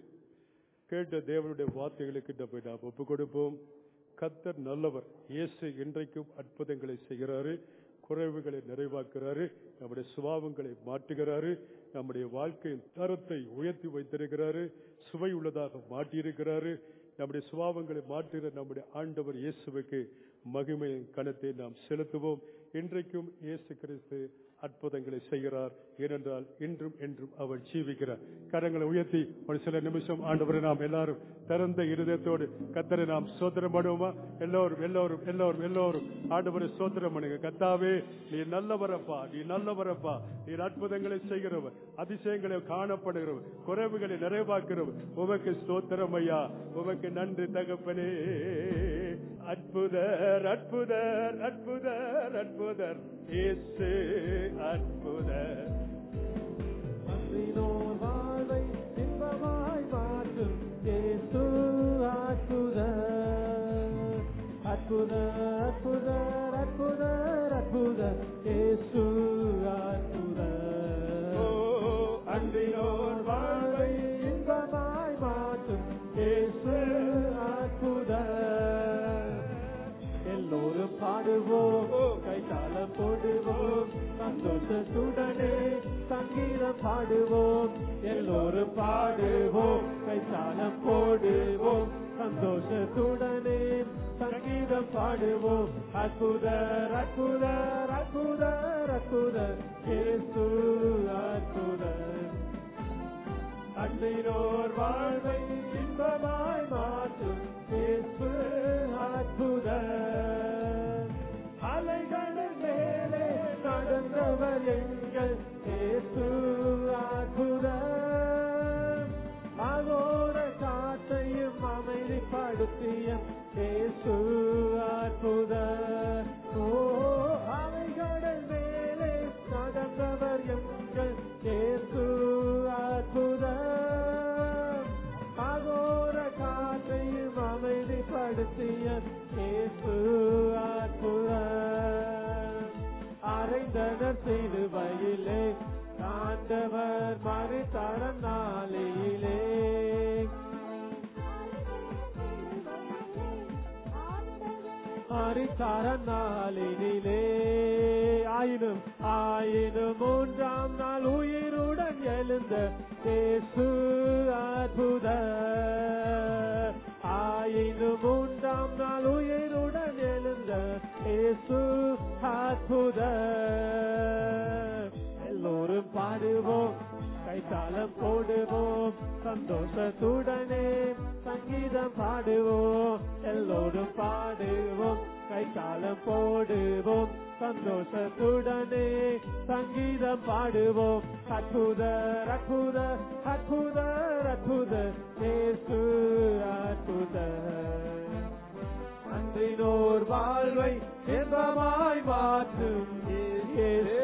கேட்ட தேவனுடைய வார்த்தைகளுக்கு நம்மை நாம் ஒப்புக் கொடுப்போம் கத்தர் நல்லவர் இயேசு இன்றைக்கும் அற்புதங்களை செய்கிறாரு குறைவுகளை நிறைவாக்குறாரு நம்முடைய சுபாவங்களை மாற்றுகிறாரு நம்முடைய வாழ்க்கையின் தரத்தை உயர்த்தி வைத்திருக்கிறாரு சுவை உள்ளதாக மாற்றியிருக்கிறாரு நம்முடைய சுபாவங்களை மாற்றுகிற நம்முடைய ஆண்டவர் இயேசுவுக்கு மகிமையின் கணத்தை நாம் செலுத்துவோம் இன்றைக்கும் இயேசு கிறிஸ்து அற்புதங்களை செய்கிறார் ஏனென்றால் இன்றும் என்றும் அவர் ஜீவிக்கிறார் கரங்களை உயர்த்தி ஒரு சில நிமிஷம் ஆண்டவரை நாம் எல்லாரும் திறந்த இருதயத்தோடு கத்தரை நாம் சோதனம் பண்ணுவோமா எல்லோரும் எல்லோரும் எல்லோரும் எல்லோரும் ஆண்டவரை சோதனம் பண்ணுங்க கத்தாவே நீ நல்லவரப்பா நீ நல்லவரப்பா நீ அற்புதங்களை செய்கிறவர் அதிசயங்களை காணப்படுகிறவர் குறைவுகளை நிறைவாக்குறவர் உமக்கு ஸ்தோத்திரம் ஐயா உமக்கு நன்றி தகப்பனே அற்புதர் அற்புதர் அற்புதர் அற்புதர் இயேசு அற்புதர் அன்பினோர் வாழ்வை இன்பமாய் மாற்றும் இயேசு அற்புதர் அற்புதர் அற்புதர் அற்புதர் அற்புதர் இயேசு அற்புதர் ஓ, அன்பினோர் வாழ்வை இன்பமாய் மாற்றும் இயேசு அற்புதர் எல்லோரும் பாடுவோம் கைத்தாளம் போடுவோம் சந்தோஷத்துடனே சங்கீதம் பாடுவோம் எல்லோரும் பாடுவோம் கைத்தாளம் போடுவோம் சந்தோஷத்துடனே சங்கீதம் பாடுவோம் அற்புதர் அற்புதர் அற்புதர் அற்புதர் இயேசு அற்புதர் அன்பினோர் வாழ்வை இன்பமாய் மாற்றும் இயேசு அற்புதர் அலைகளின் மேலே நடந்தவர் எங்கள் இயேசு அற்புதர் அகோர காற்றையும் அமைதிப்படுத்திய இயேசு அற்புதர் ஓ அலைகளின் மேலே நடந்தவர் எங்கள் இயேசு அற்புதர் அகோர காற்றையும் அமைதிப்படுத்திய இயேசு அற்புதர் அறைந்தனர் சிலுவையிலே ஆண்டவர் மறுத்தரம் நாளிலே மறுத்தர நாளினிலே ஆயினும் ஆயினும் மூன்றாம் நாள் உயிருடன் எழுந்த இயேசு அற்புதர் ஆயினும் மூன்றாம் நாள் மறித்தால் உயிருடன் எழுந்த இயேசு அற்புதர் எல்லோரும் பாடுவோம் கைத்தாளம் போடுவோம் சந்தோஷத்துடனே சங்கீதம் பாடுவோம் எல்லோரும் பாடுவோம் கைத்தாளம் போடுவோம் சந்தோஷத்துடனே சங்கீதம் பாடுவோம் அற்புதர் அற்புதர் அற்புதர் அற்புதர் இயேசு அற்புதர் அன்றினோர் வாழ்வை இன்பமாய் மாற்றும் இயேசு